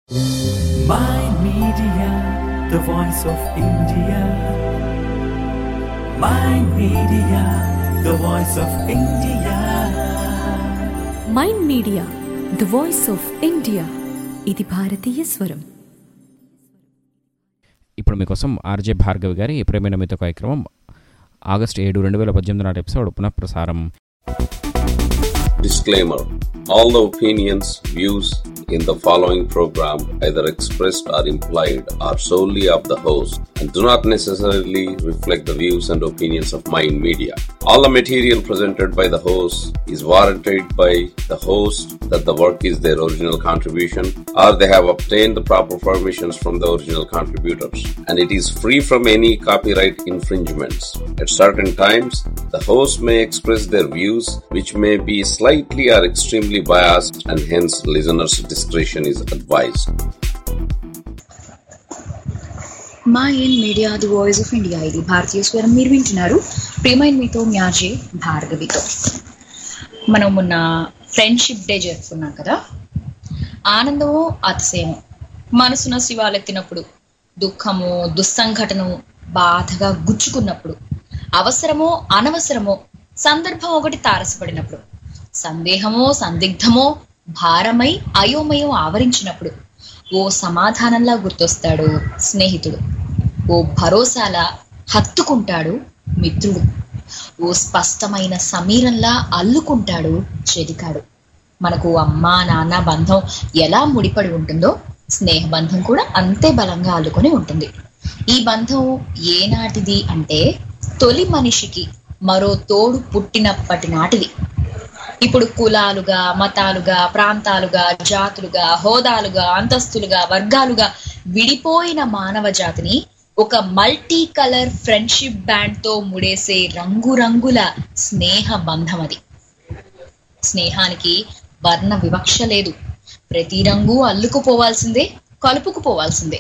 My Media, the voice of India. My Media, the voice of India. Mind media the voice of India ఇది భారతీయ స్వరం ఇప్పుడు మీకోసం RJ Bhargavi గారి ప్రేమైన మీతో కార్యక్రమం ఆగస్ట్ ఏడు రెండు వేల పద్దెనిమిది నాటి ఎపిసోడ్ పునఃప్రసారం Disclaimer All the opinions, views in the following program, either expressed or implied, are solely of the host and do not necessarily reflect the views and opinions of Mind Media. All the material presented by the host is warranted by the host that the work is their original contribution or they have obtained the proper permissions from the original contributors and it is free from any copyright infringements. At certain times, the host may express their views which may be slightly or extremely biased and hence listeners' discretion is advised. Mind media the voice of India ఇది భారతీయ స్వరం మీరు వింటున్నారు ప్రియమైన మీతో మ్యాజే భార్గవితో మనం మొన్న friendship day జరుపుకున్నాం కదా ఆనందము అతిశయము మనసున శివాలెత్తినప్పుడు దుఃఖము దుస్సంఘటనము బాధగా గుచ్చుకున్నప్పుడు అవసరమో అనవసరమో సందర్భం ఒకటి తారసపడినప్పుడు సందేహమో సందిగ్ధమో భారమై అయోమయం ఆవరించినప్పుడు ఓ సమాధానంలా గుర్తొస్తాడు స్నేహితుడు ఓ భరోసాలా హత్తుకుంటాడు మిత్రుడు ఓ స్పష్టమైన సమీరంలా అల్లుకుంటాడు చెదికాడు మనకు అమ్మ నాన్న బంధం ఎలా ముడిపడి ఉంటుందో స్నేహ బంధం కూడా అంతే బలంగా అల్లుకొని ఉంటుంది ఈ బంధం ఏనాటిది అంటే తొలి మనిషికి మరో తోడు పుట్టినప్పటి నాటిది ఇప్పుడు కులాలుగా మతాలుగా ప్రాంతాలుగా జాతులుగా హోదాలుగా అంతస్తులుగా వర్గాలుగా విడిపోయిన మానవ జాతిని ఒక మల్టీ కలర్ ఫ్రెండ్షిప్ బ్యాండ్ తో ముడేసే రంగురంగుల స్నేహ బంధం అది స్నేహానికి వర్ణ వివక్ష లేదు ప్రతి రంగు అల్లుకుపోవాల్సిందే కలుపుకుపోవాల్సిందే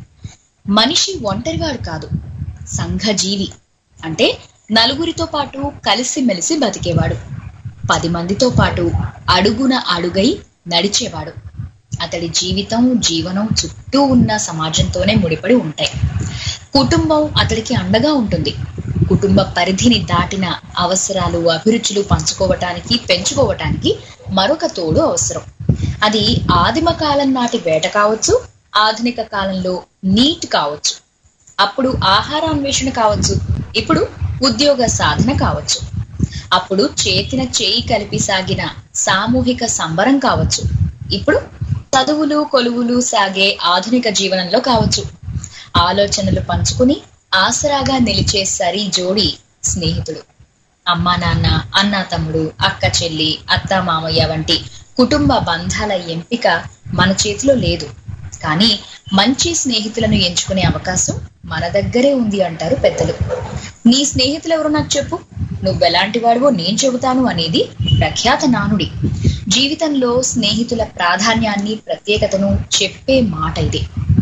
మనిషి ఒంటరివాడు కాదు సంఘజీవి అంటే నలుగురితో పాటు కలిసిమెలిసి బతికేవాడు పది మందితో పాటు అడుగున అడుగై నడిచేవాడు అతడి జీవితం జీవనం చుట్టూ ఉన్న సమాజంతోనే ముడిపడి ఉంటాయి కుటుంబం అతడికి అండగా ఉంటుంది కుటుంబ పరిధిని దాటిన అవసరాలు అభిరుచులు పంచుకోవటానికి పెంచుకోవటానికి మరొక తోడు అవసరం అది ఆదిమ కాలం నాటి వేట కావచ్చు ఆధునిక కాలంలో నీట్ కావచ్చు అప్పుడు ఆహారాన్వేషణ కావచ్చు ఇప్పుడు ఉద్యోగ సాధన కావచ్చు అప్పుడు చేతిన చేయి కలిపి సాగిన సామూహిక సంబరం కావచ్చు ఇప్పుడు చదువులు కొలువులు సాగే ఆధునిక జీవనంలో కావచ్చు ఆలోచనలు పంచుకుని ఆసరాగా నిలిచే సరి జోడి స్నేహితుడు అమ్మా నాన్న అన్న తమ్ముడు అక్క చెల్లి అత్త మామయ్య వంటి కుటుంబ బంధాల ఎంపిక మన చేతిలో లేదు కానీ మంచి స్నేహితులను ఎంచుకునే అవకాశం మన దగ్గరే ఉంది అంటారు పెద్దలు నీ స్నేహితులు ఎవరు నాకు చెప్పు నువ్వెలాంటి వాడివో నేను చెబుతాను అనేది ప్రఖ్యాత నానుడి జీవితంలో స్నేహితుల ప్రాధాన్యాన్ని ప్రత్యేకతను చెప్పే మాట ఇది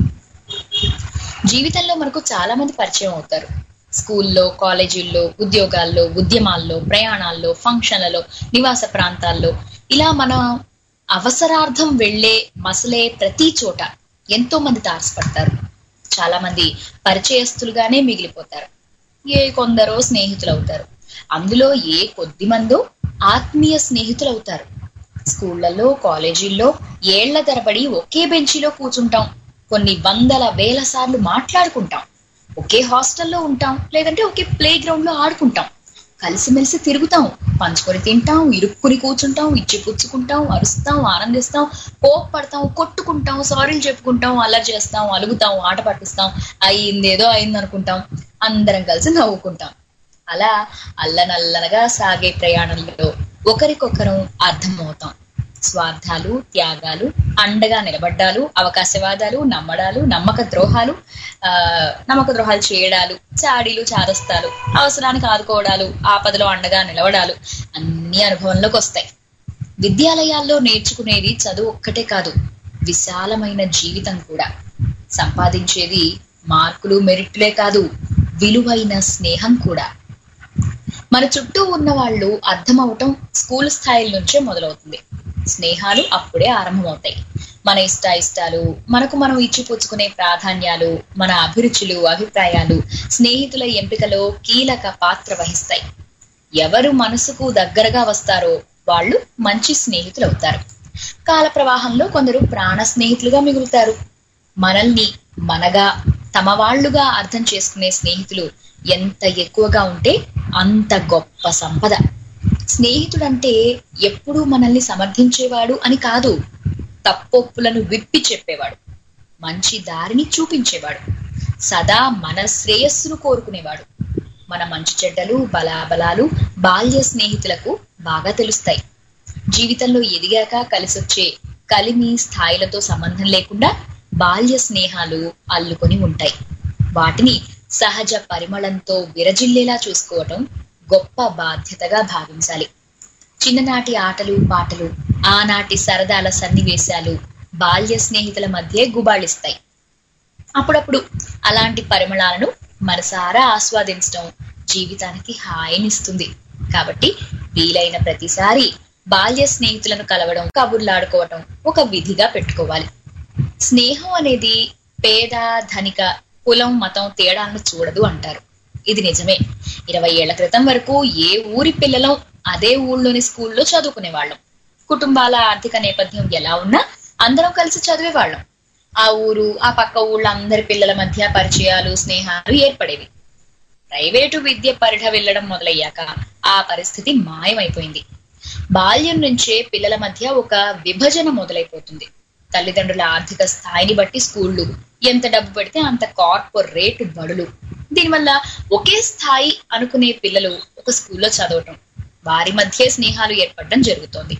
జీవితంలో మనకు చాలా మంది పరిచయం అవుతారు స్కూల్లో కాలేజీల్లో ఉద్యోగాల్లో ఉద్యమాల్లో ప్రయాణాల్లో ఫంక్షన్లలో నివాస ప్రాంతాల్లో ఇలా మన అవసరార్థం వెళ్ళే మసలే ప్రతి చోట ఎంతో మంది తారసపడతారు చాలా మంది పరిచయస్తులుగానే మిగిలిపోతారు ఏ కొందరో స్నేహితులు అవుతారు అందులో ఏ కొద్ది మందో ఆత్మీయ స్నేహితులు అవుతారు స్కూళ్లలో కాలేజీల్లో ఏళ్ల తరబడి ఒకే బెంచీలో కూర్చుంటాం కొన్ని వందల వేల సార్లు మాట్లాడుకుంటాం ఒకే హాస్టల్లో ఉంటాం లేదంటే ఒకే ప్లే గ్రౌండ్ లో ఆడుకుంటాం కలిసిమెలిసి తిరుగుతాం పంచుకొని తింటాం ఇరుక్కుని కూర్చుంటాం ఇచ్చి పుచ్చుకుంటాం అరుస్తాం ఆనందిస్తాం కోప్పడతాం కొట్టుకుంటాం సారీలు చెప్పుకుంటాం అల్లరి చేస్తాం అలుగుతాం ఆట పట్టిస్తాం అయిందేదో అయింది అనుకుంటాం అందరం కలిసి నవ్వుకుంటాం అలా అల్లనల్లనగా సాగే ప్రయాణంలో ఒకరికొకరం అర్థమవుతాం స్వార్థాలు త్యాగాలు అండగా నిలబడ్డాలు అవకాశవాదాలు నమ్మడాలు నమ్మక ద్రోహాలు ఆ నమ్మక ద్రోహాలు చేయడాలు చాడీలు చాదస్తాలు అవసరానికి ఆదుకోవడాలు ఆపదలో అండగా నిలవడాలు అన్ని అనుభవంలోకి వస్తాయి విద్యాలయాల్లో నేర్చుకునేది చదువు ఒక్కటే కాదు విశాలమైన జీవితం కూడా సంపాదించేది మార్కులు మెరిట్లే కాదు విలువైన స్నేహం కూడా మన చుట్టూ ఉన్న వాళ్ళు అర్థమవటం స్కూల్ స్థాయిల నుంచే మొదలవుతుంది స్నేహాలు అప్పుడే ఆరంభమవుతాయి మన ఇష్ట ఇష్టాలు మనకు మనం ఇచ్చిపుచ్చుకునే ప్రాధాన్యాలు మన అభిరుచులు అభిప్రాయాలు స్నేహితుల ఎంపికలో కీలక పాత్ర వహిస్తాయి ఎవరు మనసుకు దగ్గరగా వస్తారో వాళ్ళు మంచి స్నేహితులు అవుతారు కాల ప్రవాహంలో కొందరు ప్రాణ స్నేహితులుగా మిగులుతారు మనల్ని మనగా తమ వాళ్ళుగా అర్థం చేసుకునే స్నేహితులు ఎంత ఎక్కువగా ఉంటే అంత గొప్ప సంపద స్నేహితుడంటే ఎప్పుడూ మనల్ని సమర్థించేవాడు అని కాదు తప్పొప్పులను విప్పి చెప్పేవాడు మంచి దారిని చూపించేవాడు సదా మన శ్రేయస్సును కోరుకునేవాడు మన మంచి చెడ్డలు బలాబలాలు బాల్య స్నేహితులకు బాగా తెలుస్తాయి జీవితంలో ఎదిగాక కలిసొచ్చే కలిమి స్థాయిలతో సంబంధం లేకుండా బాల్య స్నేహాలు అల్లుకొని ఉంటాయి వాటిని సహజ పరిమళంతో విరజిల్లేలా చూసుకోవటం గొప్ప బాధ్యతగా భావించాలి చిన్ననాటి ఆటలు పాటలు ఆనాటి సరదాల సన్నివేశాలు బాల్య స్నేహితుల మధ్య గుబాళిస్తాయి అప్పుడప్పుడు అలాంటి పరిమళాలను మనసారా ఆస్వాదించడం జీవితానికి హాయినిస్తుంది కాబట్టి వీలైన ప్రతిసారి బాల్య స్నేహితులను కలవడం కబుర్లాడుకోవటం ఒక విధిగా పెట్టుకోవాలి స్నేహం అనేది పేద ధనిక కులం మతం తేడాలను చూడదు అంటారు ఇది నిజమే ఇరవై ఏళ్ల క్రితం వరకు ఏ ఊరి పిల్లలం అదే ఊళ్ళోని స్కూల్లో చదువుకునేవాళ్ళం కుటుంబాల ఆర్థిక నేపథ్యం ఎలా ఉన్నా అందరం కలిసి చదివేవాళ్ళం ఆ ఊరు ఆ పక్క ఊళ్ళ అందరి పిల్లల మధ్య పరిచయాలు స్నేహాలు ఏర్పడేవి ప్రైవేటు విద్య పరిఢ వెళ్ళడం మొదలయ్యాక ఆ పరిస్థితి మాయమైపోయింది బాల్యం నుంచే పిల్లల మధ్య ఒక విభజన మొదలైపోతుంది తల్లిదండ్రుల ఆర్థిక స్థాయిని బట్టి స్కూళ్ళు ఎంత డబ్బు పెడితే అంత కార్పొరేట్ బడులు దీనివల్ల ఒకే స్థాయి అనుకునే పిల్లలు ఒక స్కూల్లో చదవటం వారి మధ్య స్నేహాలు ఏర్పడడం జరుగుతోంది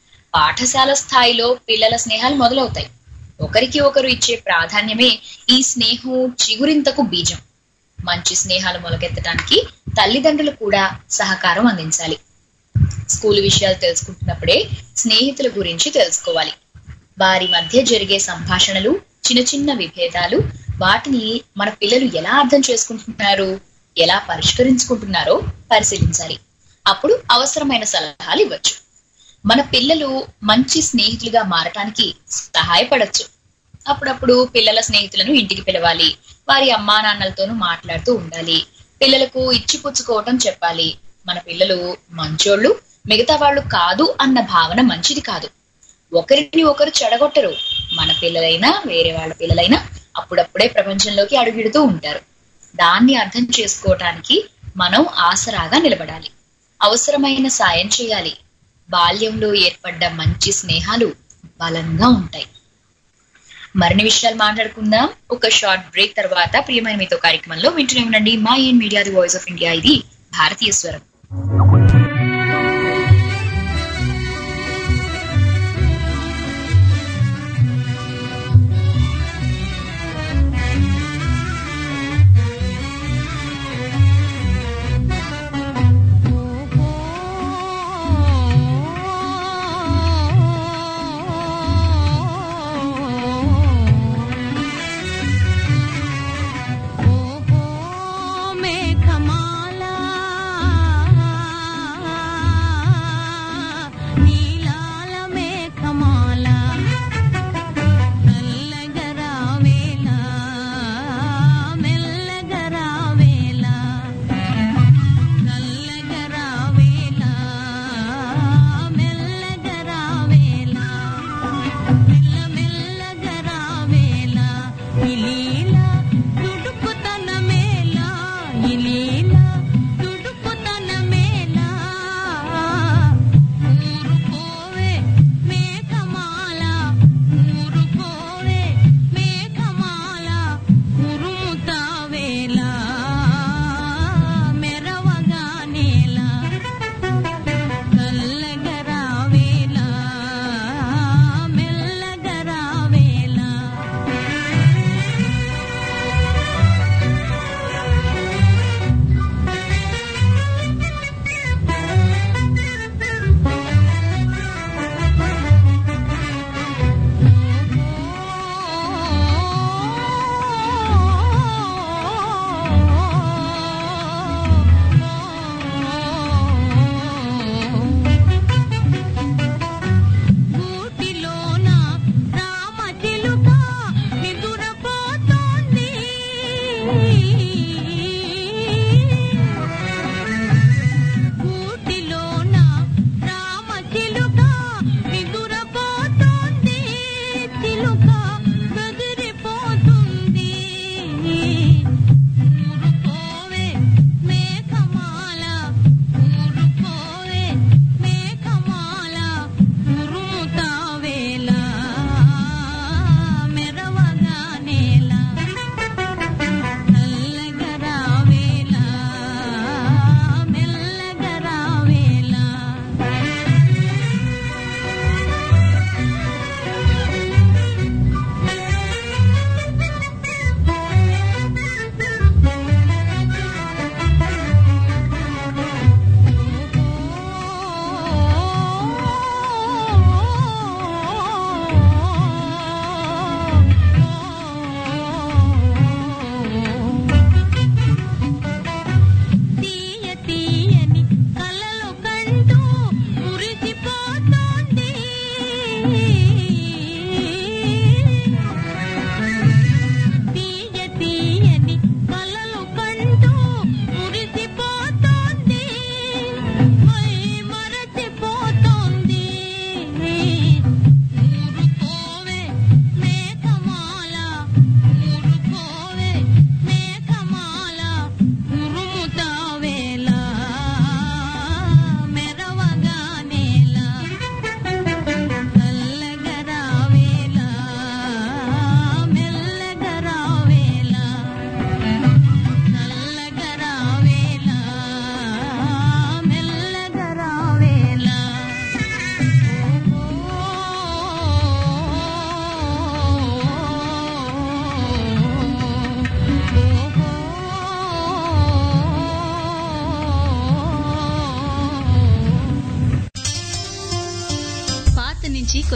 పాఠశాల స్థాయిలో పిల్లల స్నేహాలు మొదలవుతాయి ఒకరికి ఒకరు ఇచ్చే ప్రాధాన్యమే ఈ స్నేహం చిగురింతకు బీజం మంచి స్నేహాలు మొలకెత్తడానికి తల్లిదండ్రులు కూడా సహకారం అందించాలి స్కూల్ విషయాలు తెలుసుకుంటున్నప్పుడే స్నేహితుల గురించి తెలుసుకోవాలి వారి మధ్య జరిగే సంభాషణలు చిన్న చిన్న విభేదాలు వాటిని మన పిల్లలు ఎలా అర్థం చేసుకుంటున్నారు ఎలా పరిష్కరించుకుంటున్నారో పరిశీలించాలి అప్పుడు అవసరమైన సలహాలు ఇవ్వచ్చు మన పిల్లలు మంచి స్నేహితులుగా మారటానికి సహాయపడచ్చు అప్పుడప్పుడు పిల్లల స్నేహితులను ఇంటికి పిలవాలి వారి అమ్మా నాన్నలతోనూ మాట్లాడుతూ ఉండాలి పిల్లలకు ఇచ్చిపుచ్చుకోవటం చెప్పాలి మన పిల్లలు మంచోళ్ళు మిగతా వాళ్ళు కాదు అన్న భావన మంచిది కాదు ఒకరిని ఒకరు చెడగొట్టరు మన పిల్లలైనా వేరే వాళ్ళ పిల్లలైనా అప్పుడప్పుడే ప్రపంచంలోకి అడుగిడుతూ ఉంటారు దాన్ని అర్థం చేసుకోవటానికి మనం ఆసరాగా నిలబడాలి అవసరమైన సాయం చేయాలి బాల్యంలో ఏర్పడ్డ మంచి స్నేహాలు బలంగా ఉంటాయి మరిన్ని విషయాలు మాట్లాడుకుందాం ఒక షార్ట్ బ్రేక్ తర్వాత ప్రియమైన మీతో కార్యక్రమంలో వింటూనే ఉండండి mind media the voice of India ఇది భారతీయ స్వరం ఓహో మేఘమాల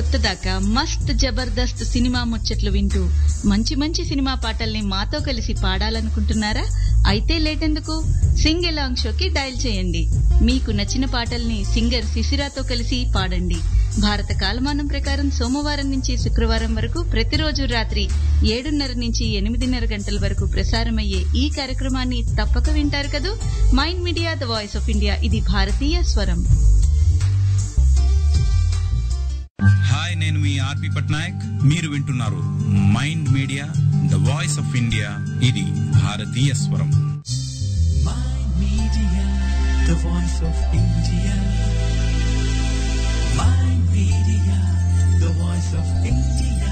కొత్త దాకా మస్త్ జబర్దస్త్ సినిమా ముచ్చట్లు వింటూ మంచి మంచి సినిమా పాటల్ని మాతో కలిసి పాడాలనుకుంటున్నారా అయితే లేటెందుకు సింగ్ ఎలాంగ్ షోకి డయల్ చేయండి మీకు నచ్చిన పాటల్ని సింగర్ శిశిరాతో కలిసి పాడండి భారత కాలమానం ప్రకారం సోమవారం నుంచి శుక్రవారం వరకు ప్రతిరోజు రాత్రి ఏడున్నర నుంచి ఎనిమిదిన్నర గంటల వరకు ప్రసారమయ్యే ఈ కార్యక్రమాన్ని తప్పక వింటారు కదూ mind media the voice of India ఇది భారతీయ స్వరం హాయ్ నేను మీ ఆర్పి పట్నాయక్ మీరు వింటున్నారు mind media the voice of India ఇది భారతీయ స్వరం Mind Media, the voice of India. Mind Media, the voice of India.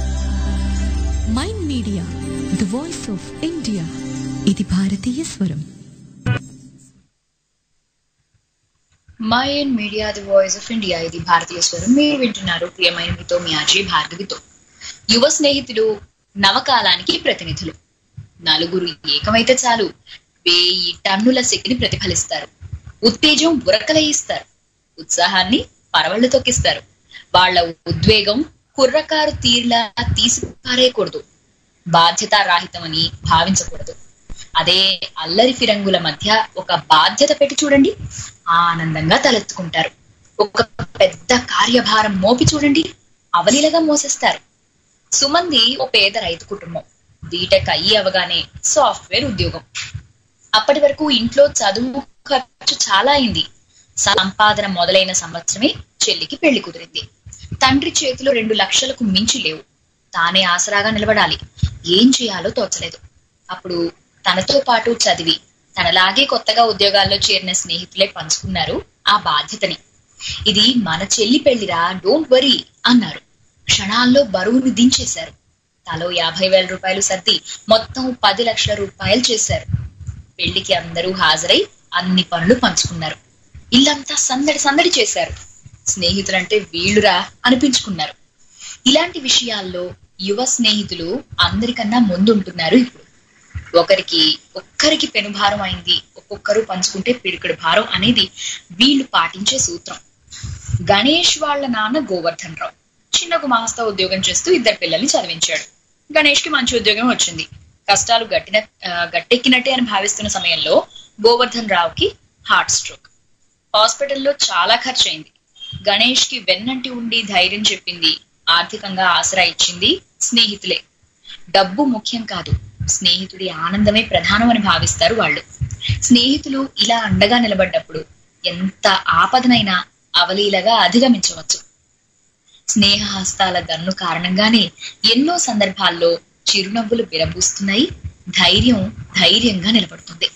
Mind media the voice of India ఇది భారతీయ స్వరం mind media the voice of India ఇది భారతీయ స్వరం మీరు వింటున్నారు ప్రియమైన మీతో మీ అజయ్ భార్గవితో యువ స్నేహితులు నవకాలానికి ప్రతినిధులు నలుగురు ఏకమైతే చాలు వేయి టన్నుల శక్తిని ప్రతిఫలిస్తారు ఉత్తేజం ఉరకలయిస్తారు ఉత్సాహాన్ని పరవళ్లు తొక్కిస్తారు వాళ్ళ ఉద్వేగం కుర్రకారు తీర్లా తీసి పారేయకూడదు బాధ్యతారాహితమని భావించకూడదు అదే అల్లరి ఫిరంగుల మధ్య ఒక బాధ్యత పెట్టి చూడండి ఆనందంగా తలెత్తుకుంటారు ఒక పెద్ద కార్యభారం మోపి చూడండి అవలీలగా మోసేస్తారు సుమంది ఓ పేద రైతు కుటుంబం బీటెక్ అయ్యి అవగానే సాఫ్ట్వేర్ ఉద్యోగం అప్పటి వరకు ఇంట్లో చదువు ఖర్చు చాలా అయింది సంపాదన మొదలైన సంవత్సరమే చెల్లికి పెళ్లి కుదిరింది తండ్రి చేతిలో రెండు లక్షలకు మించి లేవు తానే ఆసరాగా నిలబడాలి ఏం చేయాలో తోచలేదు అప్పుడు తనతో పాటు చదివి తనలాగే కొత్తగా ఉద్యోగాల్లో చేరిన స్నేహితులే పంచుకున్నారు ఆ బాధ్యతని ఇది మన చెల్లి పెళ్లిరా డోంట్ వరీ అన్నారు క్షణాల్లో బరువును దించేశారు తలో యాభై వేల రూపాయలు సర్ది మొత్తం పది లక్షల రూపాయలు చేశారు పెళ్లికి అందరూ హాజరై అన్ని పనులు పంచుకున్నారు ఇల్లంతా సందడి సందడి చేశారు స్నేహితులంటే వీళ్ళురా అనిపించుకున్నారు ఇలాంటి విషయాల్లో యువ స్నేహితులు అందరికన్నా ముందుంటున్నారు ఇప్పుడు ఒకరికి ఒక్కరికి పెనుభారం అయింది ఒక్కొక్కరు పంచుకుంటే పిడికడు భారం అనేది వీళ్ళు పాటించే సూత్రం గణేష్ వాళ్ళ నాన్న గోవర్ధన్ రావు చిన్న గుమాస్తా ఉద్యోగం చేస్తూ ఇద్దరు పిల్లల్ని చదివించాడు గణేష్ కి మంచి ఉద్యోగం వచ్చింది కష్టాలు గట్టిన ఆ, గట్టెక్కినట్టే అని భావిస్తున్న సమయంలో గోవర్ధన్ రావుకి హార్ట్ స్ట్రోక్ హాస్పిటల్లో చాలా ఖర్చు అయింది గణేష్ కి వెన్నంటి ఉండి ధైర్యం చెప్పింది ఆర్థికంగా ఆసరా ఇచ్చింది స్నేహితులే డబ్బు ముఖ్యం కాదు స్నేహితుడి ఆనందమే ప్రధానం అని భావిస్తారు వాళ్ళు స్నేహితులు ఇలా అండగా నిలబడ్డప్పుడు ఎంత ఆపదనైనా అవలీలగా అధిగమించవచ్చు స్నేహ హస్తాల దన్ను కారణంగానే ఎన్నో సందర్భాల్లో చిరునవ్వులు విరబూస్తున్నాయి ధైర్యం ధైర్యంగా నిలబడుతుంది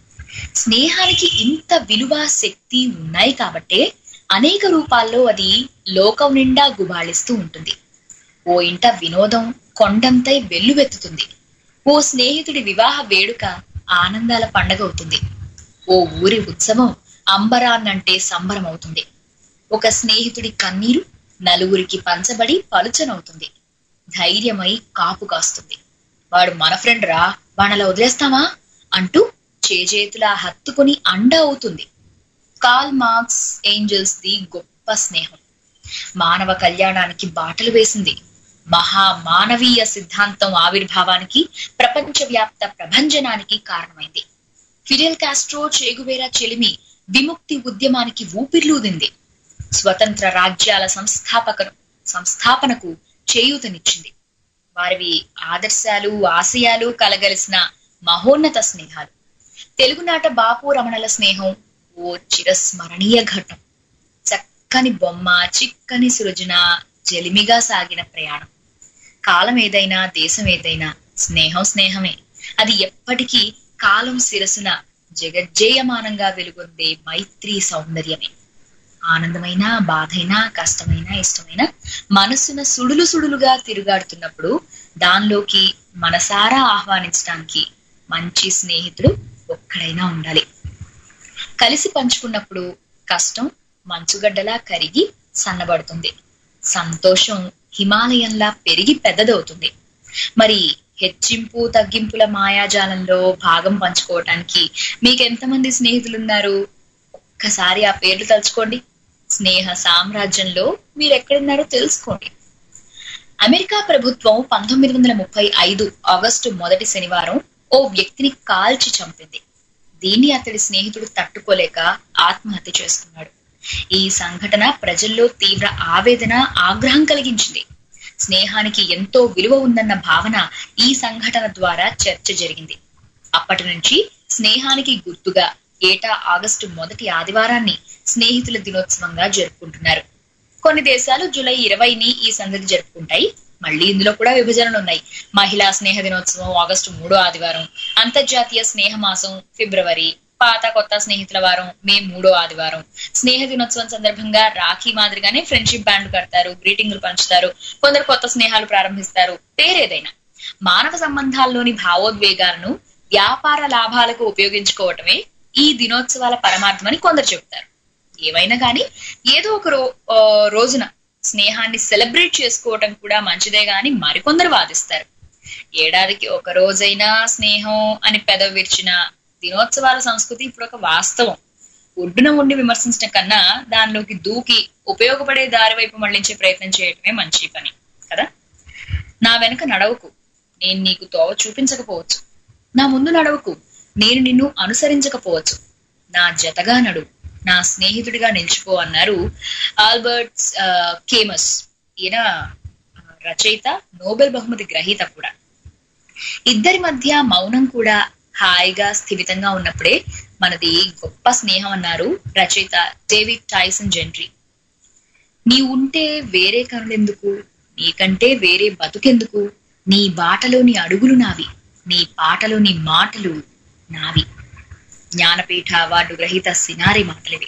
స్నేహానికి ఇంత విలువ శక్తి ఉన్నాయి కాబట్టే అనేక రూపాల్లో అది లోకం నిండా గుబాళిస్తూ ఉంటుంది ఓ ఇంట వినోదం కొండంతై వెల్లువెత్తుతుంది ఓ స్నేహితుడి వివాహ వేడుక ఆనందాల పండగ అవుతుంది ఓ ఊరి ఉత్సవం అంబరాన్నంటే సంబరం అవుతుంది ఒక స్నేహితుడి కన్నీరు నలుగురికి పంచబడి పలుచనవుతుంది ధైర్యమై కాపు కాస్తుంది వాడు మన ఫ్రెండ్ రా వాణలా వదిలేస్తావా అంటూ చేజేతులా హత్తుకుని అండ అవుతుంది కాల్ మార్క్స్ ఏంజల్స్ ది గొప్ప స్నేహం మానవ కళ్యాణానికి బాటలు వేసింది మహా మానవీయ సిద్ధాంతం ఆవిర్భావానికి ప్రపంచవ్యాప్త ప్రభంజనానికి కారణమైంది ఫిడెల్ కాస్ట్రో చేగువేరా చెలిమి విముక్తి ఉద్యమానికి ఊపిర్లూదింది స్వతంత్ర రాజ్యాల సంస్థాపకను సంస్థాపనకు చేయూతనిచ్చింది వారివి ఆదర్శాలు ఆశయాలు కలగలిసిన మహోన్నత స్నేహాలు తెలుగునాట బాపు రమణల స్నేహం ఓ చిరస్మరణీయ ఘట్టం చక్కని బొమ్మ చిక్కని సృజన జలిమిగా సాగిన ప్రయాణం కాలం ఏదైనా దేశం ఏదైనా స్నేహం స్నేహమే అది ఎప్పటికీ కాలం శిరసున జగజ్జేయమానంగా వెలుగొందే మైత్రి సౌందర్యమే ఆనందమైన బాధైనా కష్టమైన ఇష్టమైన మనసున సుడులు సుడులుగా తిరుగాడుతున్నప్పుడు దానిలోకి మనసారా ఆహ్వానించడానికి మంచి స్నేహితుడు ఒక్కడైనా ఉండాలి కలిసి పంచుకున్నప్పుడు కష్టం మంచుగడ్డలా కరిగి సన్నబడుతుంది సంతోషం హిమాలయంలా పెరిగి పెద్దదవుతుంది మరి హెచ్చింపు తగ్గింపుల మాయాజాలంలో భాగం పంచుకోవటానికి మీకెంతమంది స్నేహితులున్నారు ఒక్కసారి ఆ పేర్లు తలుచుకోండి స్నేహ సామ్రాజ్యంలో మీరు ఎక్కడున్నారో తెలుసుకోండి అమెరికా ప్రభుత్వం పంతొమ్మిది వందల ముప్పై ఐదు ఆగస్టు మొదటి శనివారం ఓ వ్యక్తిని కాల్చి చంపింది దీన్ని అతడి స్నేహితుడు తట్టుకోలేక ఆత్మహత్య చేసుకున్నాడు ఈ సంఘటన ప్రజల్లో తీవ్ర ఆవేదన ఆగ్రహం కలిగించింది స్నేహానికి ఎంతో విలువ ఉందన్న భావన ఈ సంఘటన ద్వారా చర్చ జరిగింది అప్పటి నుంచి స్నేహానికి గుర్తుగా ఏటా ఆగస్టు మొదటి ఆదివారాన్ని స్నేహితుల దినోత్సవంగా జరుపుకుంటున్నారు కొన్ని దేశాలు జూలై ఇరవైని ఈ సంగతి జరుపుకుంటాయి మళ్ళీ ఇందులో కూడా విభజనలు ఉన్నాయి మహిళా స్నేహ దినోత్సవం ఆగస్టు మూడో ఆదివారం అంతర్జాతీయ స్నేహ మాసం ఫిబ్రవరి పాత కొత్త స్నేహితుల వారం మే మూడో ఆదివారం స్నేహ దినోత్సవం సందర్భంగా రాఖీ మాదిరిగానే ఫ్రెండ్షిప్ బ్యాండ్ కడతారు గ్రీటింగ్లు పంచుతారు కొందరు కొత్త స్నేహాలు ప్రారంభిస్తారు పేరేదైనా మానవ సంబంధాల్లోని భావోద్వేగాలను వ్యాపార లాభాలకు ఉపయోగించుకోవటమే ఈ దినోత్సవాల పరమార్థమని కొందరు చెబుతారు ఏమైనా కానీ ఏదో ఒక రో ఆ, రోజున స్నేహాన్ని సెలబ్రేట్ చేసుకోవటం కూడా మంచిదే గాని మరికొందరు వాదిస్తారు ఏడాదికి ఒక రోజైనా స్నేహం అని పెదవి విరిచిన దినోత్సవాల సంస్కృతి ఇప్పుడు ఒక వాస్తవం ఒడ్డున ఉండి విమర్శించడం కన్నా దానిలోకి దూకి ఉపయోగపడే దారి వైపు మళ్లించే ప్రయత్నం చేయటమే మంచి పని కదా నా వెనుక నడవకు నేను నీకు తోవ చూపించకపోవచ్చు నా ముందు నడవకు నేను నిన్ను అనుసరించకపోవచ్చు నా జతగా నడు నా స్నేహితుడిగా నిలిచిపో అన్నారు ఆల్బర్ట్ ఆ, కేమస్ ఈయన ఆ, రచయిత నోబెల్ బహుమతి గ్రహీత కూడా ఇద్దరి మధ్య మౌనం కూడా హాయిగా స్థిమితంగా ఉన్నప్పుడే మనది గొప్ప స్నేహం అన్నారు రచయిత డేవిడ్ టైసన్ జెంట్రీ నీ ఉంటే వేరే కనులెందుకు నీకంటే వేరే బతుకెందుకు నీ బాటలోని అడుగులు నావి నీ పాటలోని మాటలు నావి జ్ఞానపీఠ అవార్డు గ్రహీత సినారి మాటలివి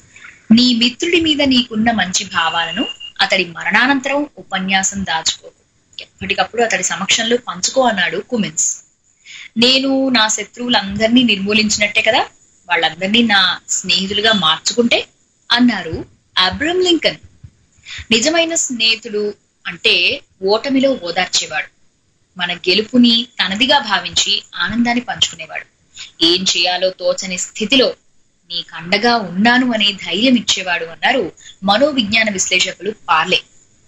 నీ మిత్రుడి మీద నీకున్న మంచి భావాలను అతడి మరణానంతరం ఉపన్యాసం దాచుకో ఎప్పటికప్పుడు అతడి సమక్షంలో పంచుకో అన్నాడు కుమిన్స్ నేను నా శత్రువులందరినీ నిర్మూలించినట్టే కదా వాళ్ళందరినీ నా స్నేహితులుగా మార్చుకుంటే అన్నారు అబ్రహం లింకన్ నిజమైన స్నేహితుడు అంటే ఓటమిలో ఓదార్చేవాడు మన గెలుపుని తనదిగా భావించి ఆనందాన్ని పంచుకునేవాడు ఏం చేయాలో తోచని స్థితిలో నీకు అండగా ఉన్నాను అనే ధైర్యం ఇచ్చేవాడు అన్నారు మనోవిజ్ఞాన విశ్లేషకులు పార్లే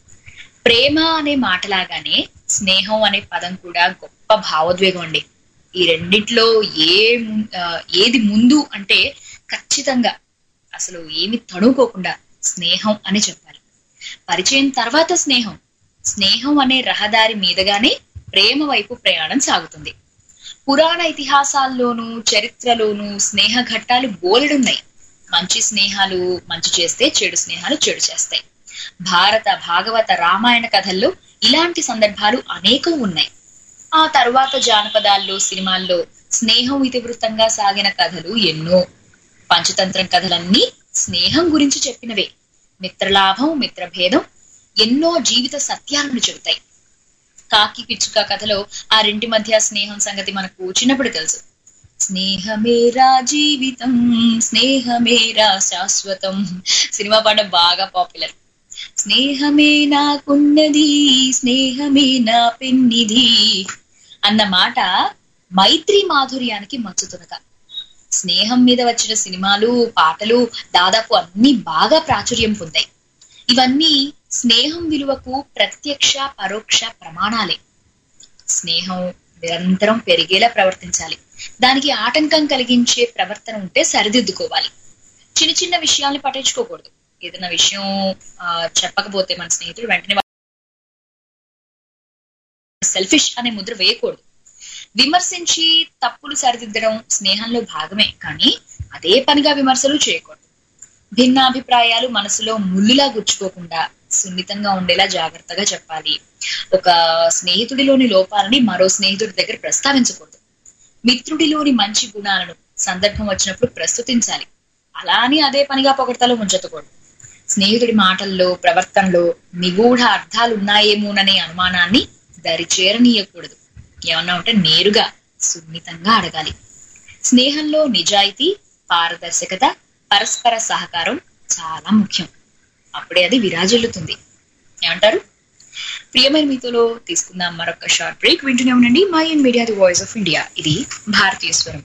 ప్రేమ అనే మాటలాగానే స్నేహం అనే పదం కూడా గొప్ప భావోద్వేగం అండి ఈ రెండిట్లో ఏ ము- ఆ, ఏది ముందు అంటే ఖచ్చితంగా అసలు ఏమి తణుకోకుండా స్నేహం అని చెప్పాలి పరిచయం తర్వాత స్నేహం స్నేహం అనే రహదారి మీదగానే ప్రేమ వైపు ప్రయాణం సాగుతుంది పురాణ ఇతిహాసాల్లోనూ చరిత్రలోనూ స్నేహ ఘట్టాలు బోలెడున్నాయి మంచి స్నేహాలు మంచి చేస్తే చెడు స్నేహాలు చెడు చేస్తాయి భారత భాగవత రామాయణ కథల్లో ఇలాంటి సందర్భాలు అనేకం ఉన్నాయి ఆ తరువాత జానపదాల్లో సినిమాల్లో స్నేహం ఇతివృత్తంగా సాగిన కథలు ఎన్నో పంచతంత్రం కథలన్నీ స్నేహం గురించి చెప్పినవే మిత్రలాభం మిత్రభేదం ఎన్నో జీవిత సత్యాలను చెబుతాయి కాకి పిచ్చుక కథలో ఆ రెంటి మధ్య స్నేహం సంగతి మనకు చిన్నప్పుడు తెలుసు స్నేహమేరా జీవితం స్నేహమేరా శాశ్వతం సినిమా పాట బాగా పాపులర్ స్నేహమే నాకున్నది స్నేహమే నా పెన్నిది అన్న మాట మైత్రి మాధుర్యానికి మచ్చుతునక స్నేహం మీద వచ్చిన సినిమాలు పాటలు దాదాపు అన్ని బాగా ప్రాచుర్యం పొందాయి ఇవన్నీ స్నేహం విలువకు ప్రత్యక్ష పరోక్ష ప్రమాణాలే స్నేహం నిరంతరం పెరిగేలా ప్రవర్తించాలి దానికి ఆటంకం కలిగించే ప్రవర్తన ఉంటే సరిదిద్దుకోవాలి చిన్న చిన్న విషయాల్ని పట్టించుకోకూడదు ఏదైనా విషయం ఆ, చెప్పకపోతే మన స్నేహితుడు వెంటనే సెల్ఫిష్ అనే ముద్ర వేయకూడదు విమర్శించి తప్పులు సరిదిద్దడం స్నేహంలో భాగమే కానీ అదే పనిగా విమర్శలు చేయకూడదు భిన్నాభిప్రాయాలు మనసులో ముళ్ళులా గుచ్చుకోకుండా సున్నితంగా ఉండేలా జాగ్రత్తగా చెప్పాలి ఒక స్నేహితుడిలోని లోపాలని మరో స్నేహితుడి దగ్గర ప్రస్తావించకూడదు మిత్రుడిలోని మంచి గుణాలను సందర్భం వచ్చినప్పుడు ప్రస్తుతించాలి అలా అని అదే పనిగా పొగడతలో ముంచెత్తకూడదు స్నేహితుడి మాటల్లో ప్రవర్తనలో నిగూఢ అర్థాలు ఉన్నాయేమోననే అనుమానాన్ని దరి చేరనీయకూడదు ఏమన్నా ఉంటే నేరుగా సున్నితంగా అడగాలి స్నేహంలో నిజాయితీ పారదర్శకత పరస్పర సహకారం చాలా ముఖ్యం అప్పుడే అది విరాజిల్లుతుంది ఏమంటారు ప్రియమైన మీతోలో తీసుకుందాం మరొక షార్ట్ బ్రేక్ వింటూనే ఉండండి mind media the voice of India ఇది భారతీయ స్వరం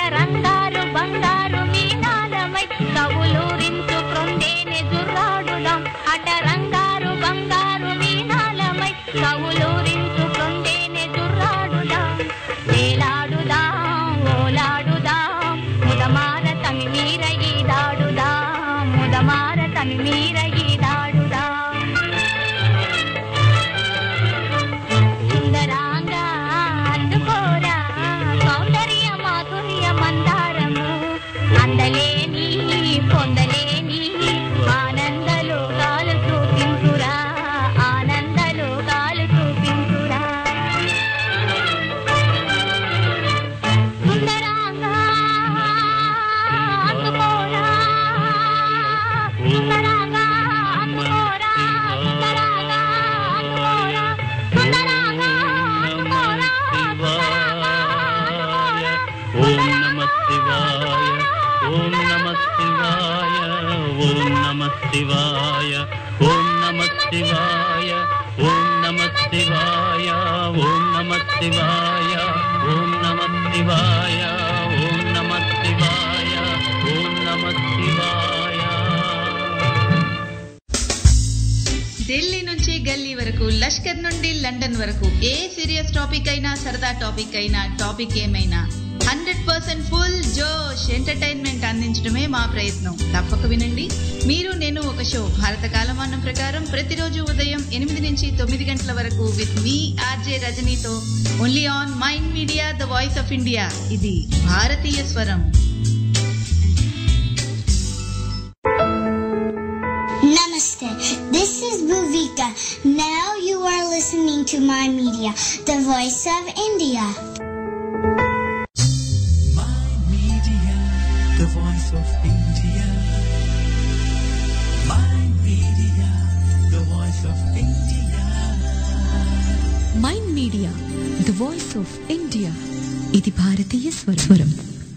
రంగారు బంగారు మీనాలమై కవులూరించు క్రొండేనే జుర్రాడుదాం అట రంగారు బంగారు మీనాలమై కవులూరించు క్రొండేనే జుర్రాడుదాం వేలాడుదాం ఓలాడుదాం ముదమార తమి మీర ఈదాడుదాం ముదమార తమి మీర ఈదాడుదాం సుందరాంగా అందుకోరా సౌందర్య మాధుర్య మందారము అందలేని పొందలేని ఆనందలో కాలు చూపించురా ఆనందలో కాలు చూపించురా సుందరాంగా అందుకోరా సుందరాంగా అందుకోరా సుందరాంగా అందుకోరా సుందరాంగా అందుకోరా ఓం నమ శివాయ ఓం నమ శివాయ ఓం నమ శివాయ ఓం నమ శివాయ ఓం నమ శివాయ ఓం నమ శివాయ ఓం నమ శివాయ ఓం నమ శివాయ ఓం నమ శివాయ ఢిల్లీ నుంచి గల్లీ వరకు లష్కర్ నుండి లండన్ వరకు ఏ సీరియస్ టాపిక్ అయినా సరదా టాపిక్ అయినా టాపిక్ ఏమైనా హండ్రెడ్ పర్సెంట్ ఫుల్ జోష్ ఎంటర్టైన్మెంట్ అందించడమే మా ప్రయత్నం తప్పక వినండి మీరు నేను ఒక షో భారత కాలమానం ప్రకారం ప్రతిరోజు ఉదయం ఎనిమిది నుంచి తొమ్మిది గంటల వరకు విత్ మీ ఆర్జే రజనీతో only on mind media the voice of India ఇది భారతీయ స్వరం Namaste. This is Bhuvika. Now you are listening to my media, the voice of India. Media, the voice of India. My media, the voice of India. Mind media the voice of India ఇది భారతీయ స్వరం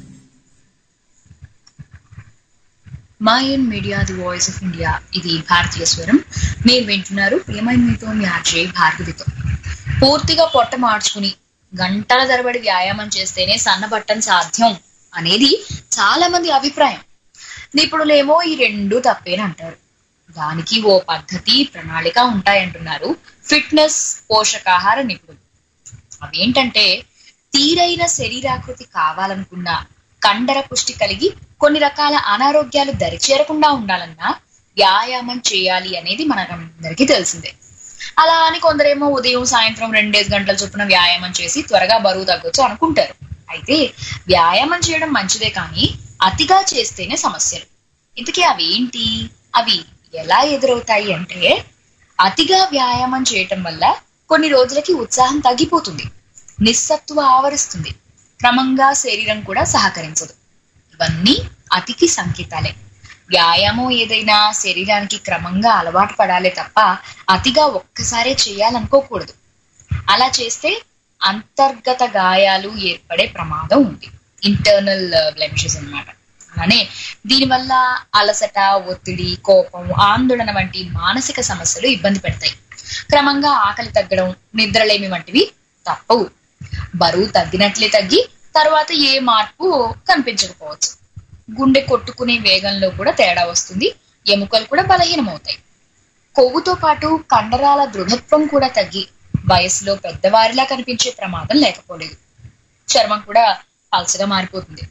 mind media the voice of India ఇది భారతీయ స్వరం మీరు వింటున్నారు ప్రియమైన మీతో మీ ఆర్జే భార్గవితో పూర్తిగా పొట్ట మార్చుకుని గంటల తరబడి వ్యాయామం చేస్తేనే సన్నబట్టం సాధ్యం అనేది చాలా మంది అభిప్రాయం నిపుణులేమో ఈ రెండు తప్పేనంటారు దానికి ఓ పద్ధతి ప్రణాళిక ఉంటాయంటున్నారు ఫిట్నెస్ పోషకాహార నిపుణులు అవేంటంటే తీరైన శరీరాకృతి కావాలనుకున్నా కండర పుష్టి కలిగి కొన్ని రకాల అనారోగ్యాలు దరిచేరకుండా ఉండాలన్నా వ్యాయామం చేయాలి అనేది మనకందరికీ తెలిసిందే అలా అని కొందరేమో ఉదయం సాయంత్రం రెండేసి గంటల చొప్పున వ్యాయామం చేసి త్వరగా బరువు తగ్గొచ్చు అనుకుంటారు అయితే వ్యాయామం చేయడం మంచిదే కానీ అతిగా చేస్తేనే సమస్యలు ఇంతకీ అవి ఏంటి అవి ఎలా ఎదురవుతాయి అంటే అతిగా వ్యాయామం చేయటం వల్ల కొన్ని రోజులకి ఉత్సాహం తగ్గిపోతుంది నిస్సత్తువ ఆవరిస్తుంది క్రమంగా శరీరం కూడా సహకరించదు ఇవన్నీ అతికి సంకేతాలే వ్యాయామం ఏదైనా శరీరానికి క్రమంగా అలవాటు పడాలే తప్ప అతిగా ఒక్కసారే చేయాలనుకోకూడదు అలా చేస్తే అంతర్గత గాయాలు ఏర్పడే ప్రమాదం ఉంది ఇంటర్నల్ బ్లెమిషెస్ అన్నమాట అలానే దీనివల్ల అలసట ఒత్తిడి కోపం ఆందోళన వంటి మానసిక సమస్యలు ఇబ్బంది పెడతాయి క్రమంగా ఆకలి తగ్గడం నిద్రలేమి వంటివి తప్పవు బరువు తగ్గినట్లే తగ్గి తర్వాత ఏ మార్పు కనిపించకపోవచ్చు గుండె కొట్టుకునే వేగంలో కూడా తేడా వస్తుంది ఎముకలు కూడా బలహీనమవుతాయి కొవ్వుతో పాటు కండరాల దృఢత్వం కూడా తగ్గి వయసులో పెద్దవారిలా కనిపించే ప్రమాదం లేకపోలేదు చర్మం కూడా పల్చగా మారిపోతుంది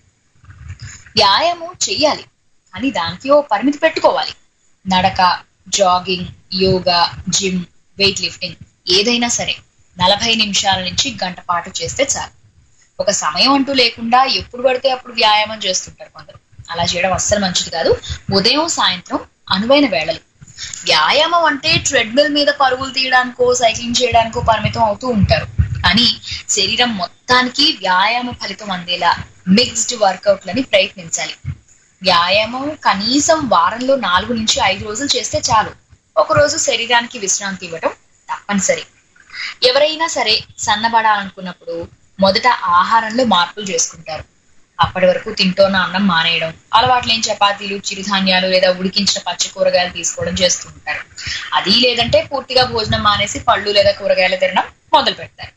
వ్యాయామం చెయ్యాలి కానీ దానికి ఓ పరిమితి పెట్టుకోవాలి నడక jogging yoga gym weight lifting ఏదైనా సరే నలభై నిమిషాల నుంచి గంట పాటు చేస్తే చాలు ఒక సమయం అంటూ లేకుండా ఎప్పుడు పడితే అప్పుడు వ్యాయామం చేస్తుంటారు కొందరు అలా చేయడం అస్సలు మంచిది కాదు ఉదయం సాయంత్రం అనువైన వేళలు వ్యాయామం అంటే ట్రెడ్మిల్ మీద పరుగులు తీయడానికో సైక్లింగ్ చేయడానికో పరిమితం అవుతూ ఉంటారు కానీ శరీరం మొత్తానికి వ్యాయామ ఫలితం అందేలా మిక్స్డ్ వర్కౌట్లని ప్రయత్నించాలి వ్యాయామం కనీసం వారంలో నాలుగు నుంచి ఐదు రోజులు చేస్తే చాలు ఒక రోజు శరీరానికి విశ్రాంతి ఇవ్వటం తప్పనిసరి ఎవరైనా సరే సన్నబడాలనుకున్నప్పుడు మొదట ఆహారంలో మార్పులు చేసుకుంటారు అప్పటి వరకు తింటోన్న అన్నం మానేయడం అలవాటు లేని చపాతీలు చిరుధాన్యాలు లేదా ఉడికించిన పచ్చి కూరగాయలు తీసుకోవడం చేస్తూ ఉంటారు అది లేదంటే పూర్తిగా భోజనం మానేసి పళ్ళు లేదా కూరగాయలు తినడం మొదలు పెడతారు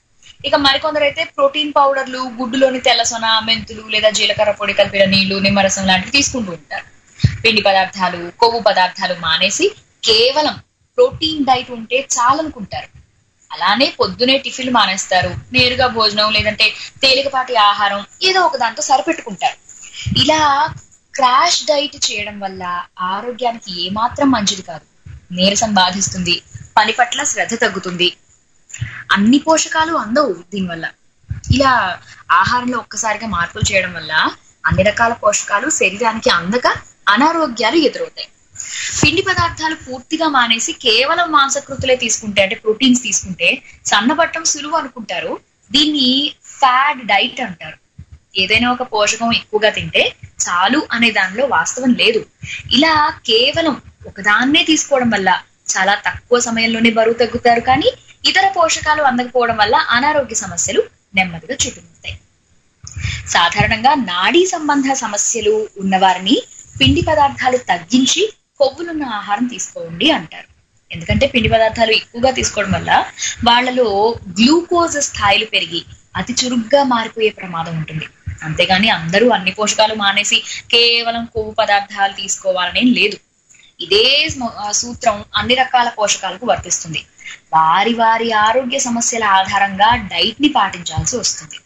ఇక మరికొందరు అయితే ప్రోటీన్ పౌడర్లు గుడ్డులోని తెల్లసొన మెంతులు లేదా జీలకర్ర పొడి కలిపిన నీళ్లు నిమ్మరసం లాంటివి తీసుకుంటూ ఉంటారు పిండి పదార్థాలు కొవ్వు పదార్థాలు మానేసి కేవలం ప్రోటీన్ డైట్ ఉంటే చాలనుకుంటారు అలానే పొద్దునే టిఫిన్ మానేస్తారు నేరుగా భోజనం లేదంటే తేలికపాటి ఆహారం ఏదో ఒక దాంతో సరిపెట్టుకుంటారు ఇలా క్రాష్ డైట్ చేయడం వల్ల ఆరోగ్యానికి ఏమాత్రం మంచిది కాదు నీరసం బాధిస్తుంది పని పట్ల శ్రద్ధ తగ్గుతుంది అన్ని పోషకాలు అందవు దీనివల్ల ఇలా ఆహారంలో ఒక్కసారిగా మార్పులు చేయడం వల్ల అన్ని రకాల పోషకాలు శరీరానికి అందక అనారోగ్యాలు ఎదురవుతాయి పిండి పదార్థాలు పూర్తిగా మానేసి కేవలం మాంసకృతులే తీసుకుంటే అంటే ప్రోటీన్స్ తీసుకుంటే సన్నబట్టం సులువు అనుకుంటారు దీన్ని ఫ్యాడ్ డైట్ అంటారు ఏదైనా ఒక పోషకం ఎక్కువగా తింటే చాలు అనే దానిలో వాస్తవం లేదు ఇలా కేవలం ఒకదాన్నే తీసుకోవడం వల్ల చాలా తక్కువ సమయంలోనే బరువు తగ్గుతారు కానీ ఇతర పోషకాలు అందకపోవడం వల్ల అనారోగ్య సమస్యలు నెమ్మదిగా చుట్టుముడతాయి సాధారణంగా నాడీ సంబంధ సమస్యలు ఉన్నవారిని పిండి పదార్థాలు తగ్గించి కొవ్వులున్న ఆహారం తీసుకోండి అంటారు ఎందుకంటే పిండి పదార్థాలు ఎక్కువగా తీసుకోవడం వల్ల వాళ్ళలో గ్లూకోజ్ స్థాయిలు పెరిగి అతి చురుగ్గా మారిపోయే ప్రమాదం ఉంటుంది అంతేగాని అందరూ అన్ని పోషకాలు మానేసి కేవలం కొవ్వు పదార్థాలు తీసుకోవాలనేం లేదు ఇదే స్మ- ఆ సూత్రం అన్ని రకాల పోషకాలకు వర్తిస్తుంది వారి వారి ఆరోగ్య సమస్యల ఆధారంగా డైట్ ని పాటించాల్సి వస్తుంది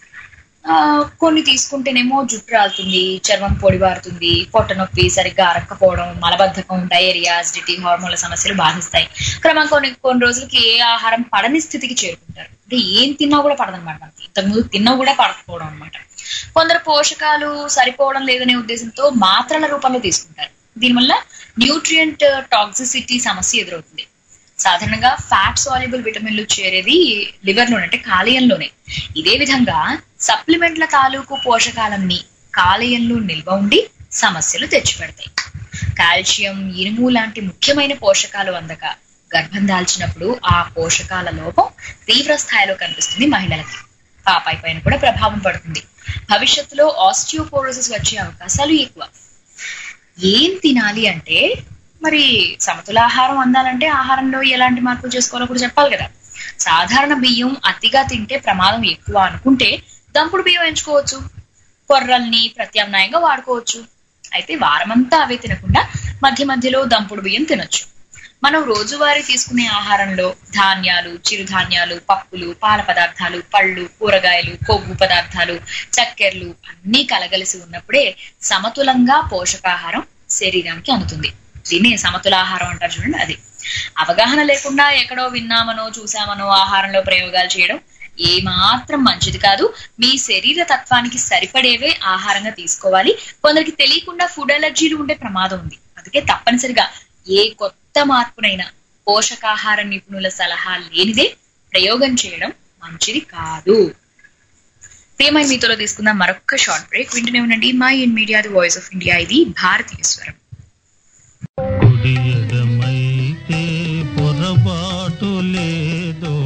ఆ, కొన్ని తీసుకుంటేనేమో జుట్టు రాలుతుంది చర్మం పొడిబారుతుంది పొట్ట నొప్పి సరిగ్గా అరక్కపోవడం మలబద్ధకం డయేరియా అసిడిటీ హార్మోన్ల సమస్యలు బాధిస్తాయి క్రమం కొన్ని కొన్ని రోజులకి ఏ ఆహారం పడని స్థితికి చేరుకుంటారు అంటే ఏం తిన్నా కూడా పడదనమాట మనకి ఇంతకుముందు తిన్నా కూడా పడకపోవడం అనమాట కొందరు పోషకాలు సరిపోవడం లేదనే ఉద్దేశంతో మాత్రల రూపంలో తీసుకుంటారు దీనివల్ల న్యూట్రియంట్ టాక్సిసిటీ సమస్య ఎదురవుతుంది సాధారణంగా ఫ్యాట్ సాల్యుబుల్ విటమిన్లు చేరేది లివర్ లోనే అంటే కాలేయంలోనే ఇదే విధంగా సప్లిమెంట్ల తాలూకు పోషకాలన్నీ కాలేయంలో నిల్వ ఉండి సమస్యలు తెచ్చిపెడతాయి కాల్షియం ఇనుము లాంటి ముఖ్యమైన పోషకాలు అందక గర్భం దాల్చినప్పుడు ఆ పోషకాల లోపం తీవ్ర స్థాయిలో కనిపిస్తుంది మహిళలకి పాపాయి పైన కూడా ప్రభావం పడుతుంది భవిష్యత్తులో ఆస్టియోపోరోసిస్ వచ్చే అవకాశాలు ఎక్కువ ఏం తినాలి అంటే మరి సమతుల ఆహారం అందాలంటే ఆహారంలో ఎలాంటి మార్పులు చేసుకోవాలో కూడా చెప్పాలి కదా సాధారణ బియ్యం అతిగా తింటే ప్రమాదం ఎక్కువ అనుకుంటే దంపుడు బియ్యం ఎంచుకోవచ్చు కొర్రల్ని ప్రత్యామ్నాయంగా వాడుకోవచ్చు అయితే వారమంతా అవే తినకుండా మధ్య మధ్యలో దంపుడు బియ్యం తినొచ్చు మనం రోజువారీ తీసుకునే ఆహారంలో ధాన్యాలు చిరుధాన్యాలు పప్పులు పాల పదార్థాలు పళ్ళు కూరగాయలు కొవ్వు పదార్థాలు చక్కెరలు అన్నీ కలగలిసి ఉన్నప్పుడే సమతులంగా పోషకాహారం శరీరానికి అందుతుంది దీన్ని సమతుల ఆహారం అంటారు చూడండి అది అవగాహన లేకుండా ఎక్కడో విన్నామనో చూసామనో ఆహారంలో ప్రయోగాలు చేయడం ఏమాత్రం మంచిది కాదు మీ శరీర తత్వానికి సరిపడేవే ఆహారంగా తీసుకోవాలి కొందరికి తెలియకుండా ఫుడ్ అలర్జీలు ఉండే ప్రమాదం ఉంది అందుకే తప్పనిసరిగా ఏ కొత్త మార్పునైనా పోషకాహార నిపుణుల సలహా లేనిదే ప్రయోగం చేయడం మంచిది కాదు ప్రియమైన మీతోలో తీసుకుందాం మరొక్క షార్ట్ బ్రేక్ వింటూనే ఉండండి mind media the voice of India ఇది భారతీయ స్వరం కుడియడమైతే పొరపాటు లేదో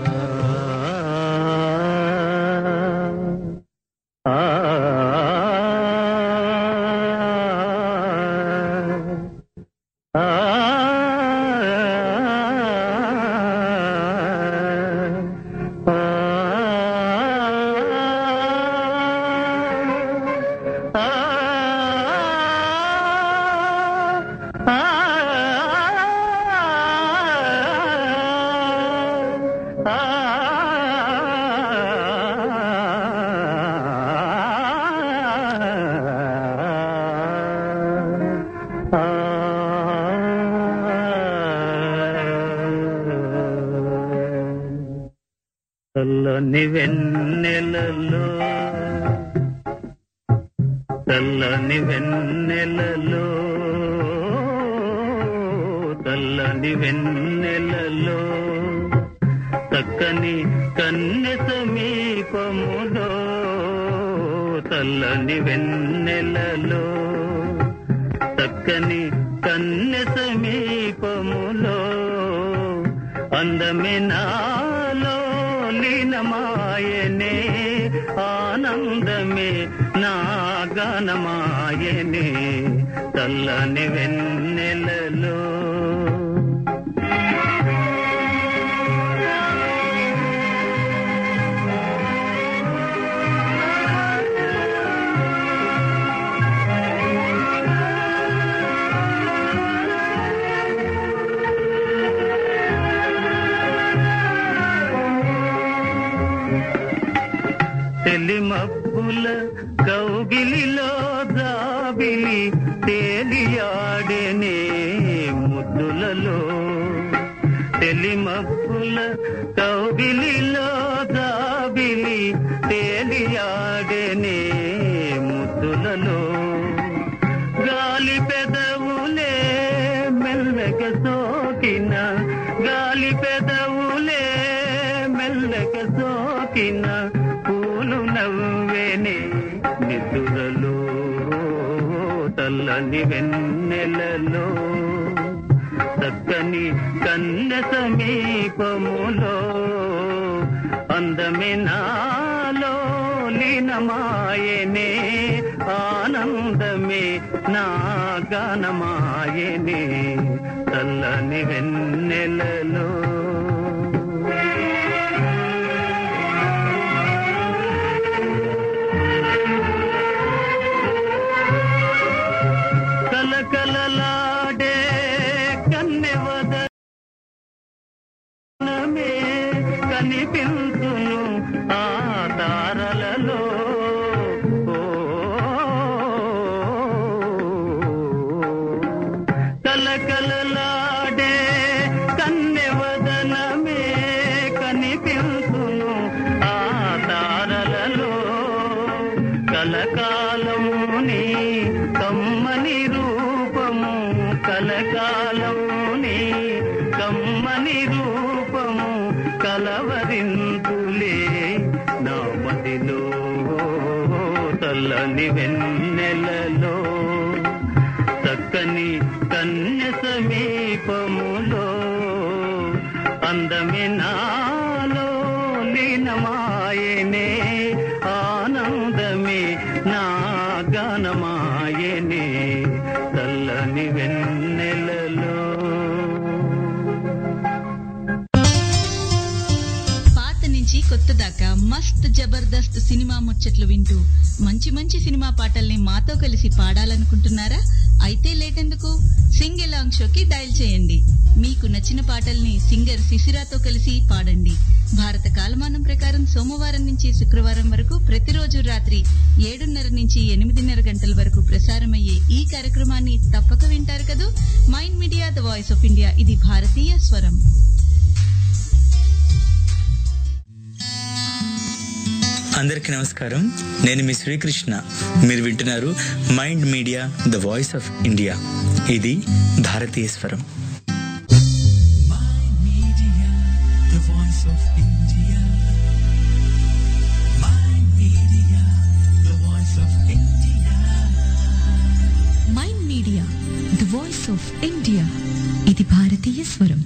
చల్లని వెన్నెలలో చల్లని వెన్నెలలో చల్లని వెన్నెలలో చక్కని కన్నె సమీపములో చల్లని వెన్నెలలో చక్కని కన్నె సమీపములో అందమే నాలో లీనమాయనే ఆనందమే నా గానమాయనే చల్లని వెన్నెలలో మబ్బుల కౌగిలిలో జాబిలి తేలియాడనే ముద్దులలో తెలి మబ్బుల కౌగిలిలో జాబిలి తేలియాడనే ముద్దులలో గాలి పెదవులే మెల్లక సోకిన గాలి పెదవులే మెల్లక సోకిన పూలు నవ్వేనే నిద్దురలో తల్లని వెన్నెలలో చక్కని కన్నె సమీపములో అందమే నాలో లీనమాయనే ఆనందమే నా గానమాయనే చల్లని వెన్నెలలో కలకలలాడే కన్నెవదనమే కనిపించును ఆ తారలలో కలకలలాడే కన్నెవదనమే కనిపించును ఆ తారలలో కలకాలముని కమ్మని రూపము కలకాలముని కమ్మని రూపము కలవరింతులే నా మదిలో తల్లని వెన్నెలలో చక్కని కన్య సమీపములో అందమే నాలో లీనమాయనే ఆనందమే నా గానమాయనే చల్లని వెన్నెలలో పాత నుంచి కొత్త దాకా మస్త్ జబర్దస్త్ సినిమా ముచ్చట్లు వింటూ మంచి మంచి సినిమా పాటల్ని మాతో కలిసి పాడాలనుకుంటున్నారా అయితే లేటెందుకు సింగ్ ఎలాంగ్ షోకి డయల్ చేయండి మీకు నచ్చిన పాటల్ని సింగర్ శిశిరాతో కలిసి పాడండి భారత కాలమానం ప్రకారం సోమవారం నుంచి శుక్రవారం వరకు ప్రతిరోజు రాత్రి ఏడున్నర నుంచి ఎనిమిదిన్నర గంటల వరకు ప్రసారమయ్యే ఈ కార్యక్రమాన్ని తప్పక వింటారు కదూ mind media the voice of India ఇది భారతీయ స్వరం అందరికీ నమస్కారం నేను మీ శ్రీకృష్ణ మీరు వింటున్నారు mind media the voice of India ఇది భారతీయ స్వరం the voice of India. My media, the voice of India. Mind media the voice of India ఇది భారతీయ స్వరం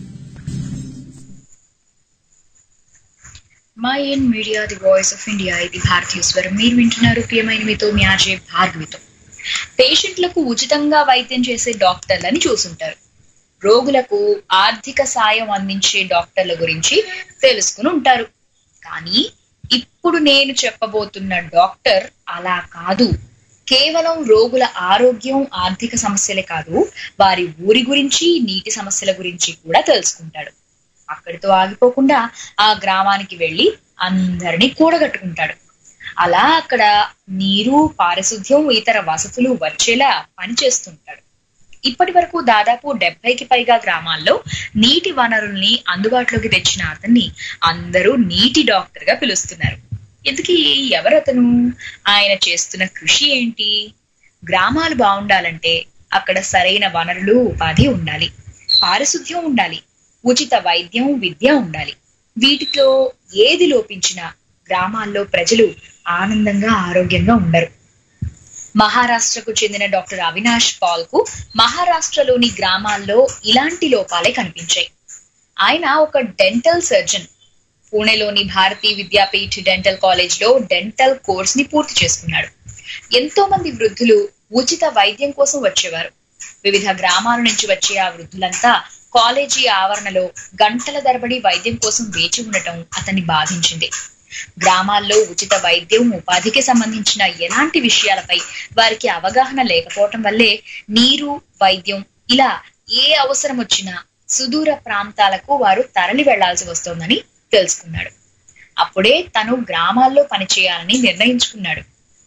mind media the voice of India ఇది భారతీయ స్వరం మీరు వింటున్నారు ప్రియమైన మీతో మ్యాజే భార్గవితో పేషెంట్లకు ఉచితంగా వైద్యం చేసే డాక్టర్లని చూసుంటారు రోగులకు ఆర్థిక సాయం అందించే డాక్టర్ల గురించి తెలుసుకుని ఉంటారు కానీ ఇప్పుడు నేను చెప్పబోతున్న డాక్టర్ అలా కాదు కేవలం రోగుల ఆరోగ్యం ఆర్థిక సమస్యలే కాదు వారి ఊరి గురించి నీటి సమస్యల గురించి కూడా తెలుసుకుంటాడు అక్కడితో ఆగిపోకుండా ఆ గ్రామానికి వెళ్ళి అందరినీ కూడగట్టుకుంటాడు అలా అక్కడ నీరు పారిశుద్ధ్యం ఇతర వసతులు వచ్చేలా పనిచేస్తుంటాడు ఇప్పటి వరకు దాదాపు డెబ్బైకి పైగా గ్రామాల్లో నీటి వనరుల్ని అందుబాటులోకి తెచ్చిన అతన్ని అందరూ నీటి డాక్టర్ గా పిలుస్తున్నారు ఇంతకీ ఎవరతను ఆయన చేస్తున్న కృషి ఏంటి గ్రామాలు బాగుండాలంటే అక్కడ సరైన వనరులు ఉపాధి ఉండాలి పారిశుద్ధ్యం ఉండాలి ఉచిత వైద్యం విద్య ఉండాలి వీటిలో ఏది లోపించినా గ్రామాల్లో ప్రజలు ఆనందంగా ఆరోగ్యంగా ఉండరు మహారాష్ట్రకు చెందిన డాక్టర్ అవినాష్ పాల్ కు మహారాష్ట్రలోని గ్రామాల్లో ఇలాంటి లోపాలే కనిపించాయి ఆయన ఒక డెంటల్ సర్జన్ పూణేలోని భారతీ విద్యాపీఠ్ డెంటల్ కాలేజ్ లో డెంటల్ కోర్స్ ని పూర్తి చేసుకున్నాడు ఎంతో మంది వృద్ధులు ఉచిత వైద్యం కోసం వచ్చేవారు వివిధ గ్రామాల నుంచి వచ్చే ఆ వృద్ధులంతా కాలేజీ ఆవరణలో గంటల తరబడి వైద్యం కోసం వేచి ఉండటం అతన్ని బాధించింది గ్రామాల్లో ఉచిత వైద్యం ఉపాధికి సంబంధించిన ఎలాంటి విషయాలపై వారికి అవగాహన లేకపోవటం వల్లే నీరు వైద్యం ఇలా ఏ అవసరం వచ్చినా సుదూర ప్రాంతాలకు వారు తరలి వెళ్లాల్సి వస్తోందని తెలుసుకున్నాడు అప్పుడే తను గ్రామాల్లో పనిచేయాలని నిర్ణయించుకున్నాడు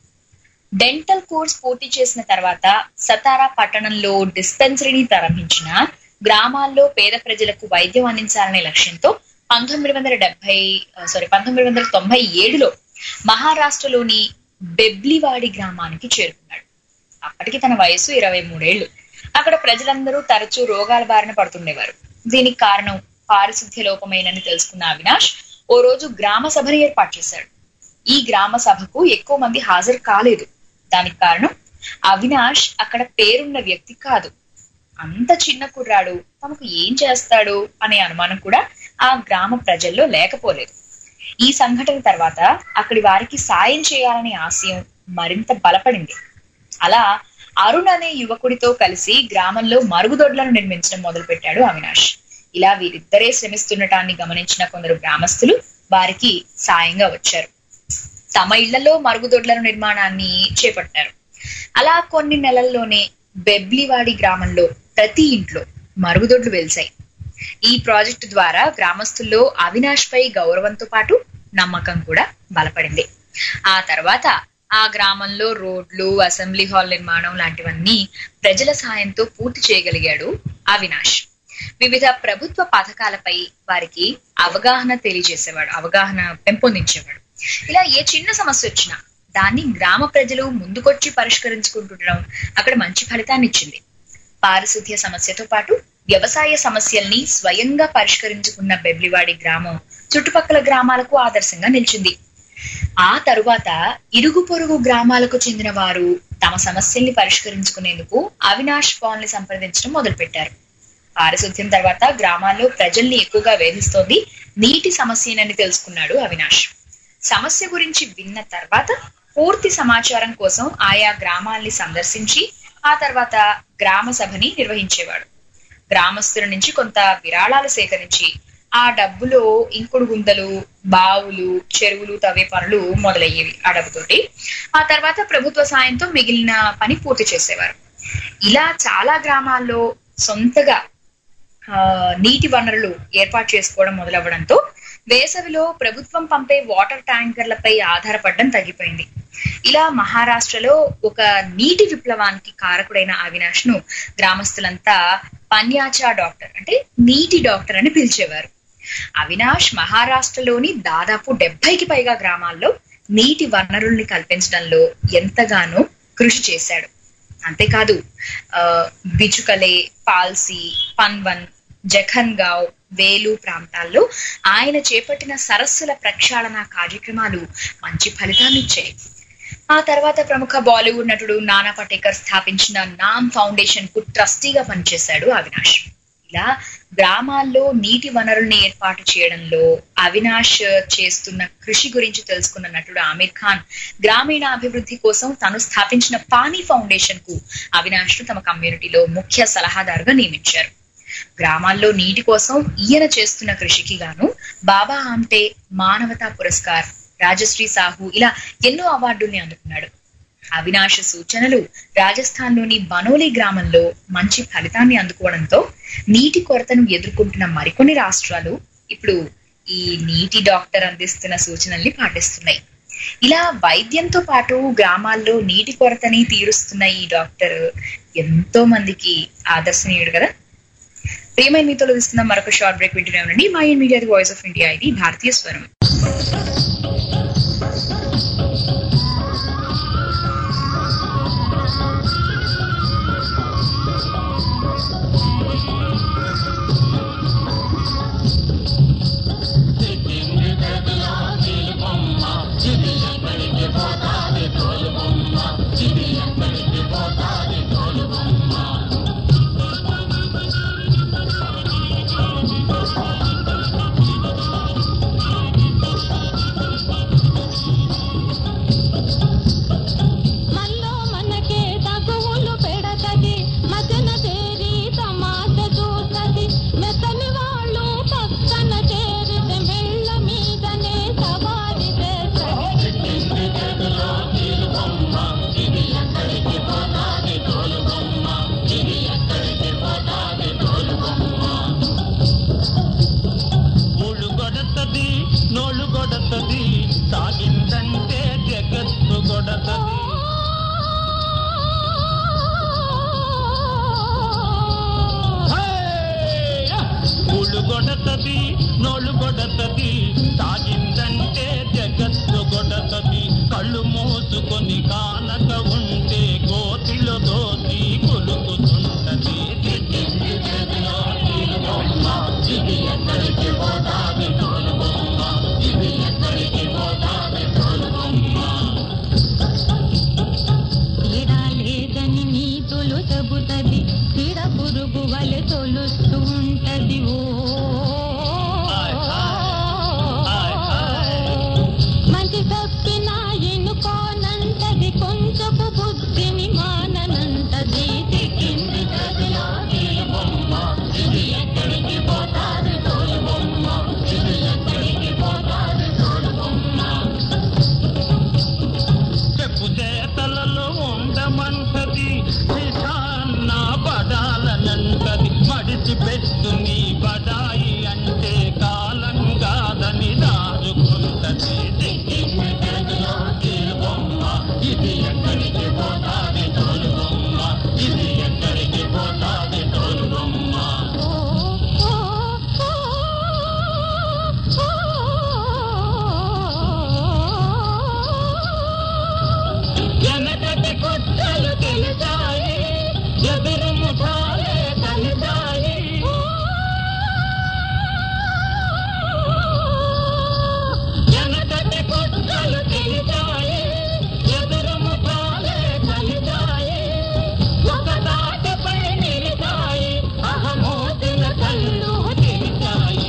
డెంటల్ కోర్స్ పూర్తి చేసిన తర్వాత సతారా పట్టణంలో డిస్పెన్సరీని ప్రారంభించిన గ్రామాల్లో పేద ప్రజలకు వైద్యం అందించాలనే లక్ష్యంతో పంతొమ్మిది వందల డెబ్బై సారీ పంతొమ్మిది వందల తొంభై ఏడులో మహారాష్ట్రలోని బెబ్లివాడి గ్రామానికి చేరుకున్నాడు అప్పటికి తన వయసు ఇరవై మూడేళ్లు అక్కడ ప్రజలందరూ తరచూ రోగాల బారిన పడుతుండేవారు దీనికి కారణం పారిశుద్ధ్య లోపమేనని తెలుసుకున్న అవినాష్ ఓ రోజు గ్రామ సభను ఏర్పాటు చేశాడు ఈ గ్రామ సభకు ఎక్కువ మంది హాజరు కాలేదు దానికి కారణం అవినాష్ అక్కడ పేరున్న వ్యక్తి కాదు అంత చిన్న కుర్రాడు తమకు ఏం చేస్తాడు అనే అనుమానం కూడా ఆ గ్రామ ప్రజల్లో లేకపోలేదు ఈ సంఘటన తర్వాత అక్కడి వారికి సాయం చేయాలనే ఆశయం మరింత బలపడింది అలా అరుణ్ అనే యువకుడితో కలిసి గ్రామంలో మరుగుదొడ్లను నిర్మించడం మొదలుపెట్టాడు అవినాష్ ఇలా వీరిద్దరే శ్రమిస్తుండటాన్ని గమనించిన కొందరు గ్రామస్తులు వారికి సాయంగా వచ్చారు తమ ఇళ్లలో మరుగుదొడ్ల నిర్మాణాన్ని చేపట్టారు అలా కొన్ని నెలల్లోనే బెబ్లివాడి గ్రామంలో ప్రతి ఇంట్లో మరుగుదొడ్లు వెలిశాయి ఈ ప్రాజెక్టు ద్వారా గ్రామస్తుల్లో అవినాష్ పై గౌరవంతో పాటు నమ్మకం కూడా బలపడింది ఆ తర్వాత ఆ గ్రామంలో రోడ్లు అసెంబ్లీ హాల్ నిర్మాణం లాంటివన్నీ ప్రజల సాయంతో పూర్తి చేయగలిగాడు అవినాష్ వివిధ ప్రభుత్వ పథకాలపై వారికి అవగాహన తెలియజేసేవాడు అవగాహన పెంపొందించేవాడు ఇలా ఏ చిన్న సమస్య వచ్చినా దాన్ని గ్రామ ప్రజలు ముందుకొచ్చి పరిష్కరించుకుంటుండడం అక్కడ మంచి ఫలితాన్ని ఇచ్చింది పారిశుద్ధ్య సమస్యతో పాటు వ్యవసాయ సమస్యల్ని స్వయంగా పరిష్కరించుకున్న బెబ్లివాడి గ్రామం చుట్టుపక్కల గ్రామాలకు ఆదర్శంగా నిలిచింది ఆ తరువాత ఇరుగు పొరుగు గ్రామాలకు చెందిన వారు తమ సమస్యల్ని పరిష్కరించుకునేందుకు అవినాష్ పాల్ ని సంప్రదించడం మొదలుపెట్టారు పారిశుద్ధ్యం తర్వాత గ్రామాల్లో ప్రజల్ని ఎక్కువగా వేధిస్తోంది నీటి సమస్యనని తెలుసుకున్నాడు అవినాష్ సమస్య గురించి విన్న తర్వాత పూర్తి సమాచారం కోసం ఆయా గ్రామాల్ని సందర్శించి ఆ తర్వాత గ్రామ సభని నిర్వహించేవాడు గ్రామస్తుల నుంచి కొంత విరాళాలు సేకరించి ఆ డబ్బులో ఇంకుడు గుంతలు బావులు చెరువులు తవ్వే పనులు మొదలయ్యేవి ఆ డబ్బుతోటి ఆ తర్వాత ప్రభుత్వ సాయంతో మిగిలిన పని పూర్తి చేసేవారు ఇలా చాలా గ్రామాల్లో సొంతగా ఆ, నీటి వనరులు ఏర్పాటు చేసుకోవడం మొదలవ్వడంతో వేసవిలో ప్రభుత్వం పంపే వాటర్ ట్యాంకర్లపై ఆధారపడడం తగ్గిపోయింది ఇలా మహారాష్ట్రలో ఒక నీటి విప్లవానికి కారకుడైన అవినాష్ ను గ్రామస్తులంతా పన్యాచా డాక్టర్ అంటే నీటి డాక్టర్ అని పిలిచేవారు అవినాష్ మహారాష్ట్రలోని దాదాపు డెబ్బైకి పైగా గ్రామాల్లో నీటి వనరుల్ని కల్పించడంలో ఎంతగానో కృషి చేశాడు అంతేకాదు ఆ, బిచుకలే పాల్సి పన్వన్ జఖన్గావ్ వేలు ప్రాంతాల్లో ఆయన చేపట్టిన సరస్సుల ప్రక్షాళన కార్యక్రమాలు మంచి ఫలితాన్ని ఇచ్చాయి ఆ తర్వాత ప్రముఖ బాలీవుడ్ నటుడు నానా పటేకర్ స్థాపించిన నామ్ ఫౌండేషన్ కు ట్రస్టీగా పనిచేశాడు అవినాష్ ఇలా గ్రామాల్లో నీటి వనరుల్ని ఏర్పాటు చేయడంలో అవినాష్ చేస్తున్న కృషి గురించి తెలుసుకున్న నటుడు ఆమీర్ ఖాన్ గ్రామీణ అభివృద్ధి కోసం తను స్థాపించిన పానీ ఫౌండేషన్ కు అవినాష్ ను తమ కమ్యూనిటీలో ముఖ్య సలహాదారుగా నియమించారు గ్రామాల్లో నీటి కోసం ఈయన చేస్తున్న కృషికి గాను బాబా ఆమ్టే మానవతా పురస్కార్ రాజశ్రీ సాహు ఇలా ఎన్నో అవార్డుల్ని అందుకున్నాడు అవినాష్ సూచనలు రాజస్థాన్లోని బనోలి గ్రామంలో మంచి ఫలితాన్ని అందుకోవడంతో నీటి కొరతను ఎదుర్కొంటున్న మరికొన్ని రాష్ట్రాలు ఇప్పుడు ఈ నీటి డాక్టర్ అందిస్తున్న సూచనల్ని పాటిస్తున్నాయి ఇలా వైద్యంతో పాటు గ్రామాల్లో నీటి కొరతని తీరుస్తున్న ఈ డాక్టర్ ఎంతో మందికి ఆదర్శనీయుడు కదా ప్రియమైన మీతో ఇస్తున్న మరొక షార్ట్ బ్రేక్ వింటూనే ఉండండి mind media the voice of India ఇది భారతీయ స్వరం Thank you. కొడతది నోళ్ళు కొడతది తాగిందంటే జగత్తు కొడతది కళ్ళు మూసుకొని కానక ఉంటే కోతిలో దోసి కొలుకుతుంటది తిట్టింది చేతిలో తీరుబొమ్మ. ఇది ఎక్కడికి పోతాది తోలుబొమ్మ ఇది ఎక్కడికి పోతాది తోలుబొమ్మ తేడా లేదని నీతులు చెబుతది చీడ పురుగు వలె తొలుస్తూ ఉంటది ఓ మంచి తప్పినా ఎన్నుకోనంటది కొంచెపు బుద్ధిని మాననంటది తిక్కింది గదిలో బొమ్మ ఇది ఎక్కడికి పోతాది తోలు బొమ్మ ఇది ఎక్కడికి పోతాది తోలు బొమ్మ చెప్పు చేతలలో ఉండమంటది శిషాన్న పడాలనంటది మడిసి పెట్టుని బడాయి అంటే కాలం కాదని దాచుకుంటది దిక్కింది గదిలో బొమ్మ ఇది ఎక్కడికి పోతాది తోలు బొమ్మ ఇది ఎక్కడికి పోతాది తోలు బొమ్మ వెనకటి కుట్రలు తెలిసాయి ఎదురు ముఠాలే కలిసాయి వెనకటి కుట్రలు తెలిసాయి ఎదురు ముఠాలే కలిసాయి ఒక దాటిపై నిలిచాయి అహమోసిన కళ్ళు తెలిసాయి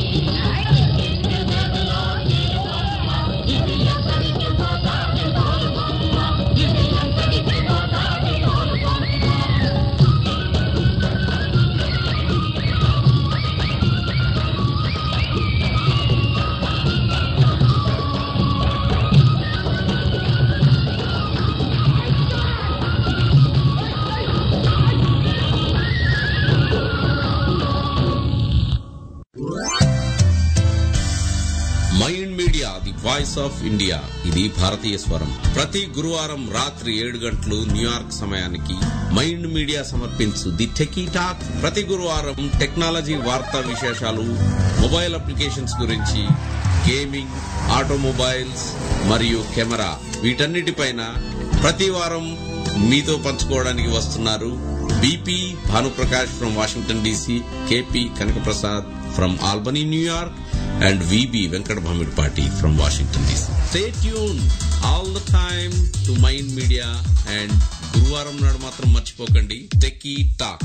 ఇది ఎక్కడికి పోతాది తోలుబొమ్మ ఇది ఎక్కడికి పోతాది తోలుబొమ్మ mind media the voice of India ఇది భారతీయ స్వరం ప్రతి గురువారం రాత్రి ఏడు గంటలు న్యూయార్క్ సమయానికి మైండ్ మీడియా సమర్పించు ది టెకీ టాక్ ప్రతి గురువారం టెక్నాలజీ వార్తా విశేషాలు మొబైల్ అప్లికేషన్స్ గురించి గేమింగ్ ఆటోమొబైల్స్ మరియు కెమెరా వీటన్నిటిపైన ప్రతి వారం మీతో పంచుకోవడానికి వస్తున్నారు BP Bhanuprakash from Washington DC KP Kanakaprasad from Albany New York and VB Venkat Bhamidpati from Washington DC. Stay tuned all the time to Mind Media and గురువారం నాడు మాత్రం మర్చిపోకండి techie talk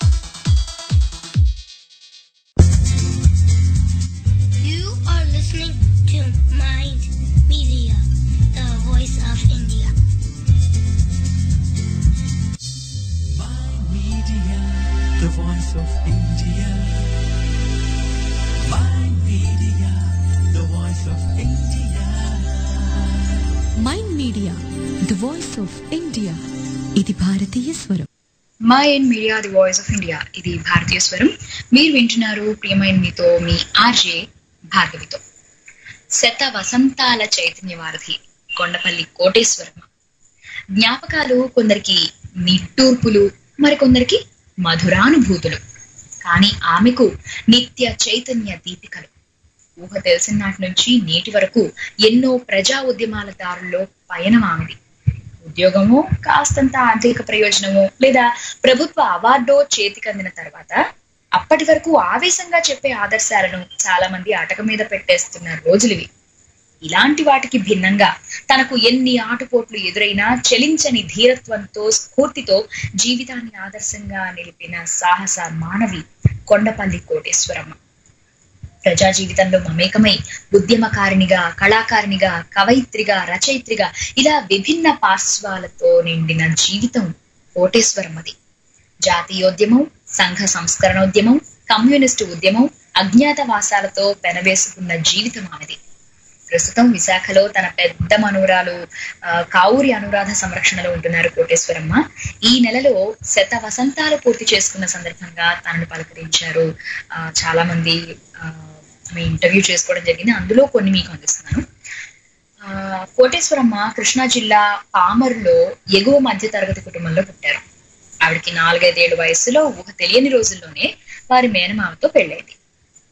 You are listening to Mind Media, the voice of India. Media, the voice of India. Mind Media, the voice of India. Mind media the voice of India ఇది భారతీయ స్వరం mind media the voice of India ఇది భారతీయ స్వరం మీరు వింటున్నారు ప్రియమైన మీతో మీ ఆర్జే భార్గవితో శత వసంతాల చైతన్య వారధి కొండపల్లి కోటేశ్వరమ్మ జ్ఞాపకాలు కొందరికి నిట్టూర్పులు మరికొందరికి మధురానుభూతులు కానీ ఆమెకు నిత్య చైతన్య దీపికలు ఊహ తెలిసిన నాటి నుంచి నేటి వరకు ఎన్నో ప్రజా ఉద్యమాల దారుల్లో పయనం ఆమెది ఉద్యోగమో కాస్తంత ఆర్థిక ప్రయోజనమో లేదా ప్రభుత్వ అవార్డో చేతికందిన తర్వాత అప్పటి వరకు ఆవేశంగా చెప్పే ఆదర్శాలను చాలా మంది అటక మీద పెట్టేస్తున్న రోజులివి ఇలాంటి వాటికి భిన్నంగా తనకు ఎన్ని ఆటుపోట్లు ఎదురైనా చెలించని ధీరత్వంతో స్ఫూర్తితో జీవితాన్ని ఆదర్శంగా నిలిపిన సాహస మానవి కొండపల్లి కోటేశ్వరమ్మ ప్రజా జీవితంలో మమేకమై ఉద్యమకారినిగా కళాకారినిగా కవయిత్రిగా రచయిత్రిగా ఇలా విభిన్న పార్శ్వాలతో నిండిన జీవితం కోటేశ్వరమ్మది జాతీయోద్యమం సంఘ సంస్కరణోద్యమం కమ్యూనిస్టు ఉద్యమం అజ్ఞాతవాసాలతో పెనవేసుకున్న జీవితం ఆమెది ప్రస్తుతం విశాఖలో తన పెద్ద మనూరాలు ఆ, కావూరి అనురాధ సంరక్షణలో ఉంటున్నారు కోటేశ్వరమ్మ ఈ నెలలో శత వసంతాలు పూర్తి చేసుకున్న సందర్భంగా తనను పలకరించారు ఆ, చాలా మంది ఆ, ఆమె ఇంటర్వ్యూ చేసుకోవడం జరిగింది అందులో కొన్ని మీకు అందిస్తున్నాను ఆ, కోటేశ్వరమ్మ కృష్ణా జిల్లా పామరులో ఎగువ మధ్య తరగతి కుటుంబంలో పుట్టారు ఆవిడకి నాలుగైదేళ్ల వయసులో ఊహ తెలియని రోజుల్లోనే వారి మేనమామతో పెళ్ళైంది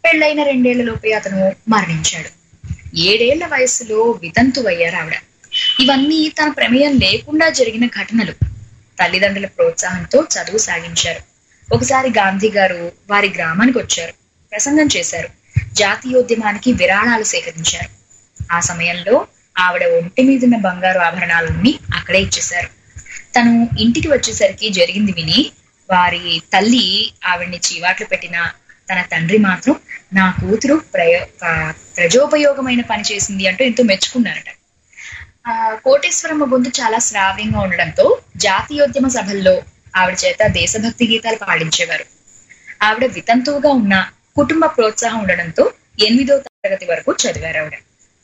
పెళ్ళైన రెండేళ్లలోపే అతను మరణించాడు ఏడేళ్ల వయసులో వితంతువయ్యారు ఆవిడ ఇవన్నీ తన ప్రమేయం లేకుండా జరిగిన ఘటనలు తల్లిదండ్రుల ప్రోత్సాహంతో చదువు సాగించారు ఒకసారి గాంధీ గారు వారి గ్రామానికి వచ్చారు ప్రసంగం చేశారు జాతీయోద్యమానికి విరాళాలు సేకరించారు ఆ సమయంలో ఆవిడ ఒంటి మీదున్న బంగారు ఆభరణాలన్నీ అక్కడే ఇచ్చేశారు తను ఇంటికి వచ్చేసరికి జరిగింది విని వారి తల్లి ఆవిడ్ని చీవాట్లు పెట్టిన తన తండ్రి మాత్రం నా కూతురు ప్రయో ప- ప్రజోపయోగమైన పని చేసింది అంటూ ఎంతో మెచ్చుకున్నారట ఆ కోటేశ్వరమ్మ గొంతు చాలా శ్రావ్యంగా ఉండడంతో జాతీయోద్యమ సభల్లో ఆవిడ చేత దేశభక్తి గీతాలు పాడించేవారు ఆవిడ వితంతువుగా ఉన్న కుటుంబ ప్రోత్సాహం ఉండడంతో ఎనిమిదో తరగతి వరకు చదివారు ఆవిడ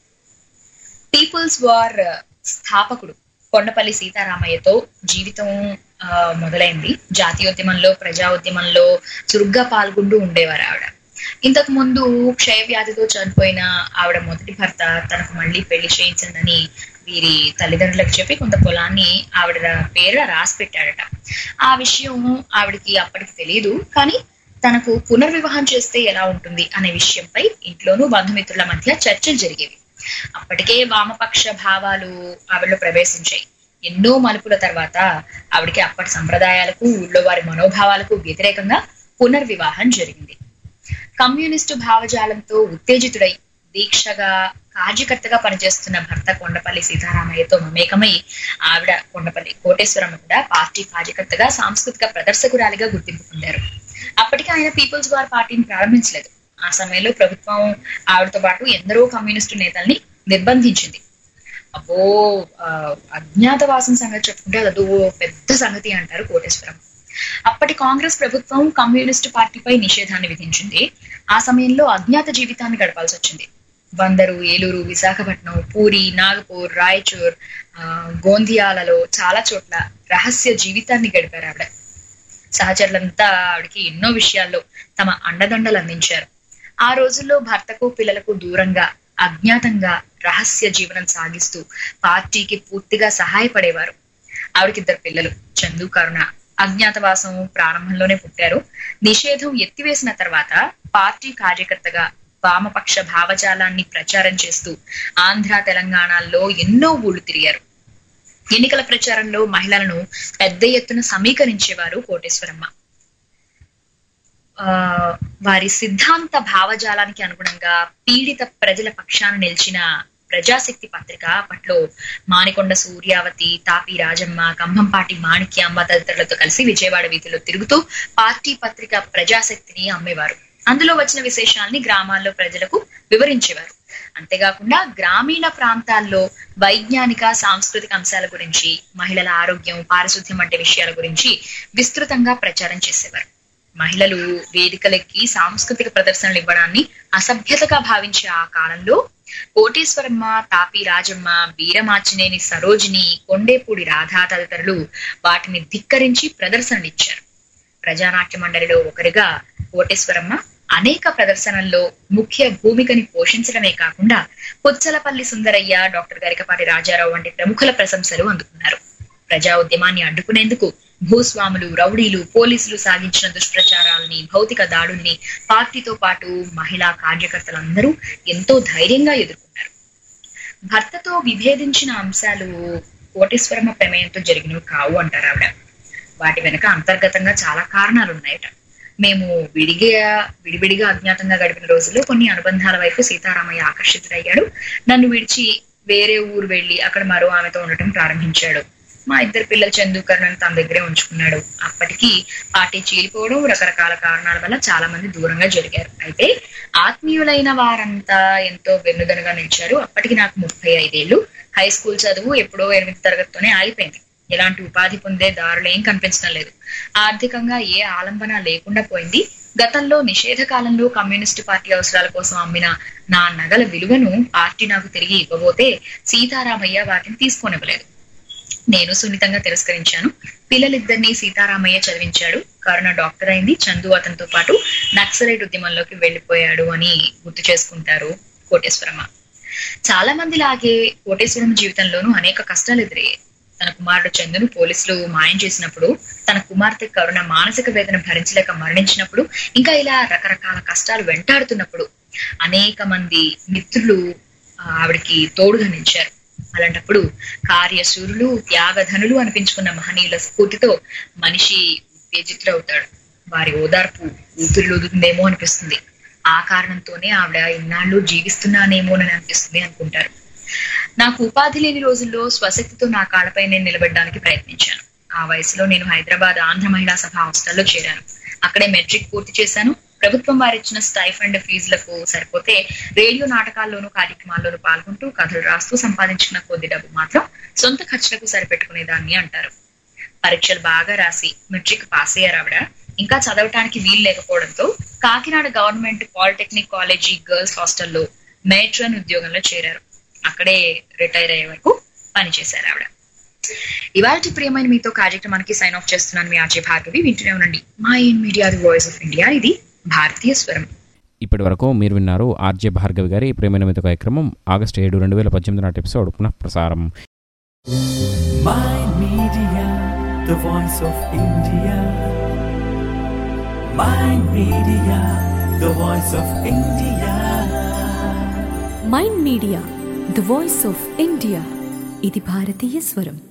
పీపుల్స్ వార్ స్థాపకుడు కొండపల్లి సీతారామయ్యతో జీవితం ఆ, మొదలైంది జాతీయోద్యమంలో ప్రజా ఉద్యమంలో చురుగ్గా పాల్గొంటూ ఉండేవారు ఆవిడ ఇంతకు ముందు క్షయ వ్యాధితో చనిపోయిన ఆవిడ మొదటి భర్త తనకు మళ్ళీ పెళ్లి చేయించండి వీరి తల్లిదండ్రులకు చెప్పి కొంత పొలాన్ని ఆవిడ పేర రాసి పెట్టాడట ఆ విషయం ఆవిడకి అప్పటికి తెలియదు కానీ తనకు పునర్వివాహం చేస్తే ఎలా ఉంటుంది అనే విషయంపై ఇంట్లోనూ బంధుమిత్రుల మధ్య చర్చలు జరిగేవి అప్పటికే వామపక్ష భావాలు ఆవిడలో ప్రవేశించాయి ఎన్నో మలుపుల తర్వాత ఆవిడకి అప్పటి సంప్రదాయాలకు ఊళ్ళో వారి మనోభావాలకు వ్యతిరేకంగా పునర్వివాహం జరిగింది కమ్యూనిస్టు భావజాలంతో ఉత్తేజితుడై దీక్షగా కార్యకర్తగా పనిచేస్తున్న భర్త కొండపల్లి సీతారామయ్యతో మమేకమై ఆవిడ కొండపల్లి కోటేశ్వరమ్మ కూడా పార్టీ కార్యకర్తగా సాంస్కృతిక ప్రదర్శకురాలిగా గుర్తింపు పొందారు అప్పటికి ఆయన పీపుల్స్ వార్ పార్టీని ప్రారంభించలేదు ఆ సమయంలో ప్రభుత్వం ఆవిడతో పాటు ఎందరో కమ్యూనిస్టు నేతల్ని నిర్బంధించింది అబ్బో ఆ, అజ్ఞాతవాసం సంగతి చెప్పుకుంటే అదో పెద్ద సంగతి అంటారు కోటేశ్వరం అప్పటి కాంగ్రెస్ ప్రభుత్వం కమ్యూనిస్టు పార్టీపై నిషేధాన్ని విధించింది ఆ సమయంలో అజ్ఞాత జీవితాన్ని గడపాల్సి వచ్చింది బందరు ఏలూరు విశాఖపట్నం పూరి నాగపూర్ రాయచూర్ ఆ, గోందియాలలో చాలా చోట్ల రహస్య జీవితాన్ని గడిపారు ఆవిడ సహచరులంతా ఆవిడకి ఎన్నో విషయాల్లో తమ అండదండలు అందించారు ఆ రోజుల్లో భర్తకు పిల్లలకు దూరంగా అజ్ఞాతంగా రహస్య జీవనం సాగిస్తూ పార్టీకి పూర్తిగా సహాయపడేవారు ఆవిడకి ఇద్దరు పిల్లలు చందు కరుణ అజ్ఞాతవాసం ప్రారంభంలోనే పుట్టారు నిషేధం ఎత్తివేసిన తర్వాత పార్టీ కార్యకర్తగా వామపక్ష భావజాలాన్ని ప్రచారం చేస్తూ ఆంధ్ర తెలంగాణలో ఎన్నో ఊళ్ళు తిరిగారు ఎన్నికల ప్రచారంలో మహిళలను పెద్ద ఎత్తున సమీకరించేవారు కోటేశ్వరమ్మ ఆ వారి సిద్ధాంత భావజాలానికి అనుగుణంగా పీడిత ప్రజల పక్షాన నిలిచిన ప్రజాశక్తి పత్రిక అప్పట్లో మానికొండ సూర్యావతి తాపి రాజమ్మ కంభంపాటి మాణిక్యమ్మ తదితరులతో కలిసి విజయవాడ వీధిలో తిరుగుతూ పార్టీ పత్రిక ప్రజాశక్తిని అమ్మేవారు అందులో వచ్చిన విశేషాల్ని గ్రామాల్లో ప్రజలకు వివరించేవారు అంతేకాకుండా గ్రామీణ ప్రాంతాల్లో వైజ్ఞానిక సాంస్కృతిక అంశాల గురించి మహిళల ఆరోగ్యం పారిశుద్ధ్యం వంటి విషయాల గురించి విస్తృతంగా ప్రచారం చేసేవారు మహిళలు వేదికలెక్కి సాంస్కృతిక ప్రదర్శనలు ఇవ్వడాన్ని అసభ్యతగా భావించే ఆ కాలంలో కోటేశ్వరమ్మ తాపి రాజమ్మ వీరమాచినేని సరోజిని కొండేపూడి రాధా తదితరులు వాటిని ధిక్కరించి ప్రదర్శనలు ఇచ్చారు ప్రజానాట్య మండలిలో ఒకరిగా కోటేశ్వరమ్మ అనేక ప్రదర్శనల్లో ముఖ్య భూమికని పోషించడమే కాకుండా పుచ్చలపల్లి సుందరయ్య డాక్టర్ గరికపాటి రాజారావు వంటి ప్రముఖుల ప్రశంసలు అందుకున్నారు ప్రజా ఉద్యమాన్ని అడ్డుకునేందుకు భూస్వాములు రౌడీలు పోలీసులు సాగించిన దుష్ప్రచారాల్ని భౌతిక దాడుల్ని పార్టీతో పాటు మహిళా కార్యకర్తలందరూ ఎంతో ధైర్యంగా ఎదుర్కొన్నారు భర్తతో విభేదించిన అంశాలు కోటేశ్వరమ్మ ప్రమేయంతో జరిగినవి కావు అంటారు ఆవిడ వాటి వెనక అంతర్గతంగా చాలా కారణాలు ఉన్నాయట మేము విడిగా విడివిడిగా అజ్ఞాతంగా గడిపిన రోజుల్లో కొన్ని అనుబంధాల వైపు సీతారామయ్య ఆకర్షితుడయ్యాడు నన్ను విడిచి వేరే ఊరు వెళ్లి అక్కడ మరో ఆమెతో ఉండటం ప్రారంభించాడు మా ఇద్దరు పిల్లలు చందుకరణను తన దగ్గరే ఉంచుకున్నాడు అప్పటికి పార్టీ చీలిపోవడం రకరకాల కారణాల వల్ల చాలా మంది దూరంగా జరిగారు అయితే ఆత్మీయులైన వారంతా ఎంతో వెన్నుదనగా నిలిచారు అప్పటికి నాకు ముప్పై ఐదేళ్లు హై స్కూల్ చదువు ఎప్పుడో ఎనిమిది తరగతితోనే ఆగిపోయింది ఎలాంటి ఉపాధి పొందే దారులు ఏం కనిపించడం లేదు ఆర్థికంగా ఏ ఆలంబన లేకుండా పోయింది గతంలో నిషేధ కాలంలో కమ్యూనిస్టు పార్టీ అవసరాల కోసం అమ్మిన నా నగల విలువను పార్టీ నాకు తిరిగి ఇవ్వబోతే సీతారామయ్య వాటిని తీసుకోనివ్వలేదు నేను సున్నితంగా తిరస్కరించాను పిల్లలిద్దరినీ సీతారామయ్య చదివించాడు కరుణ డాక్టర్ అయింది చందు అతనితో పాటు నక్సలైట్ ఉద్యమంలోకి వెళ్లిపోయాడు అని గుర్తు చేసుకుంటారు కోటేశ్వరమ్మ చాలా మంది లాగే కోటేశ్వరమ్మ జీవితంలోనూ అనేక కష్టాలు ఎదురయ్యాయి తన కుమారుడు చందును పోలీసులు మాయం చేసినప్పుడు తన కుమార్తె కరుణ మానసిక వేదన భరించలేక మరణించినప్పుడు ఇంకా ఇలా రకరకాల కష్టాలు వెంటాడుతున్నప్పుడు అనేక మంది మిత్రులు ఆ, ఆవిడకి తోడుగా నిలిచారు అలాంటప్పుడు కార్యశూరులు త్యాగధనులు అనిపించుకున్న మహనీయుల స్ఫూర్తితో మనిషి ఉత్తేజితుడవుతాడు వారి ఓదార్పు ఊపిరిలోదుతుందేమో అనిపిస్తుంది ఆ కారణంతోనే ఆవిడ ఇన్నాళ్ళు జీవిస్తున్నానేమోనని అనిపిస్తుంది అనుకుంటారు నాకు ఉపాధి లేని రోజుల్లో స్వశక్తితో నా కాళ్ళపై నేను నిలబడడానికి ప్రయత్నించాను ఆ వయసులో నేను హైదరాబాద్ ఆంధ్ర మహిళా సభ హాస్టల్లో చేరాను అక్కడే మెట్రిక్ పూర్తి చేశాను ప్రభుత్వం వారిచ్చిన స్టైఫండ్ ఫీజులకు సరిపోతే రేడియో నాటకాల్లోనూ కార్యక్రమాల్లోనూ పాల్గొంటూ కథలు రాస్తూ సంపాదించుకున్న కొద్ది డబ్బు మాత్రం సొంత ఖర్చులకు సరిపెట్టుకునేదాన్ని అంటారు పరీక్షలు బాగా రాసి మెట్రిక్ పాస్ అయ్యారు ఆవిడ ఇంకా చదవటానికి వీలు లేకపోవడంతో Kakinada government polytechnic college girls హాస్టల్లో మేట్రన్ ఉద్యోగంలో చేరారు అక్కడే రిటైర్ అయ్యే వరకు పనిచేశారు ఆవిడ ఇవాళ ప్రియమైన మీతో కార్యక్రమానికి సైన్ ఆఫ్ చేస్తున్నాను మీ ఆర్జే భార్గవి వింటూనే ఉండండి mind media the voice of India ఇది భారతీయ స్వరం ఇప్పటి వరకు మీరు విన్నారు ఆర్జే భార్గవి గారి ప్రేమైన మిత కార్యక్రమం ఆగస్టు ఏడు రెండు వేల పద్దెనిమిది నాటి ఎపిసోడ్ పునః ప్రసారం Mind Media, the voice of India. Mind Media, the voice of India. Mind media the voice of India ఇది భారతీయ స్వరం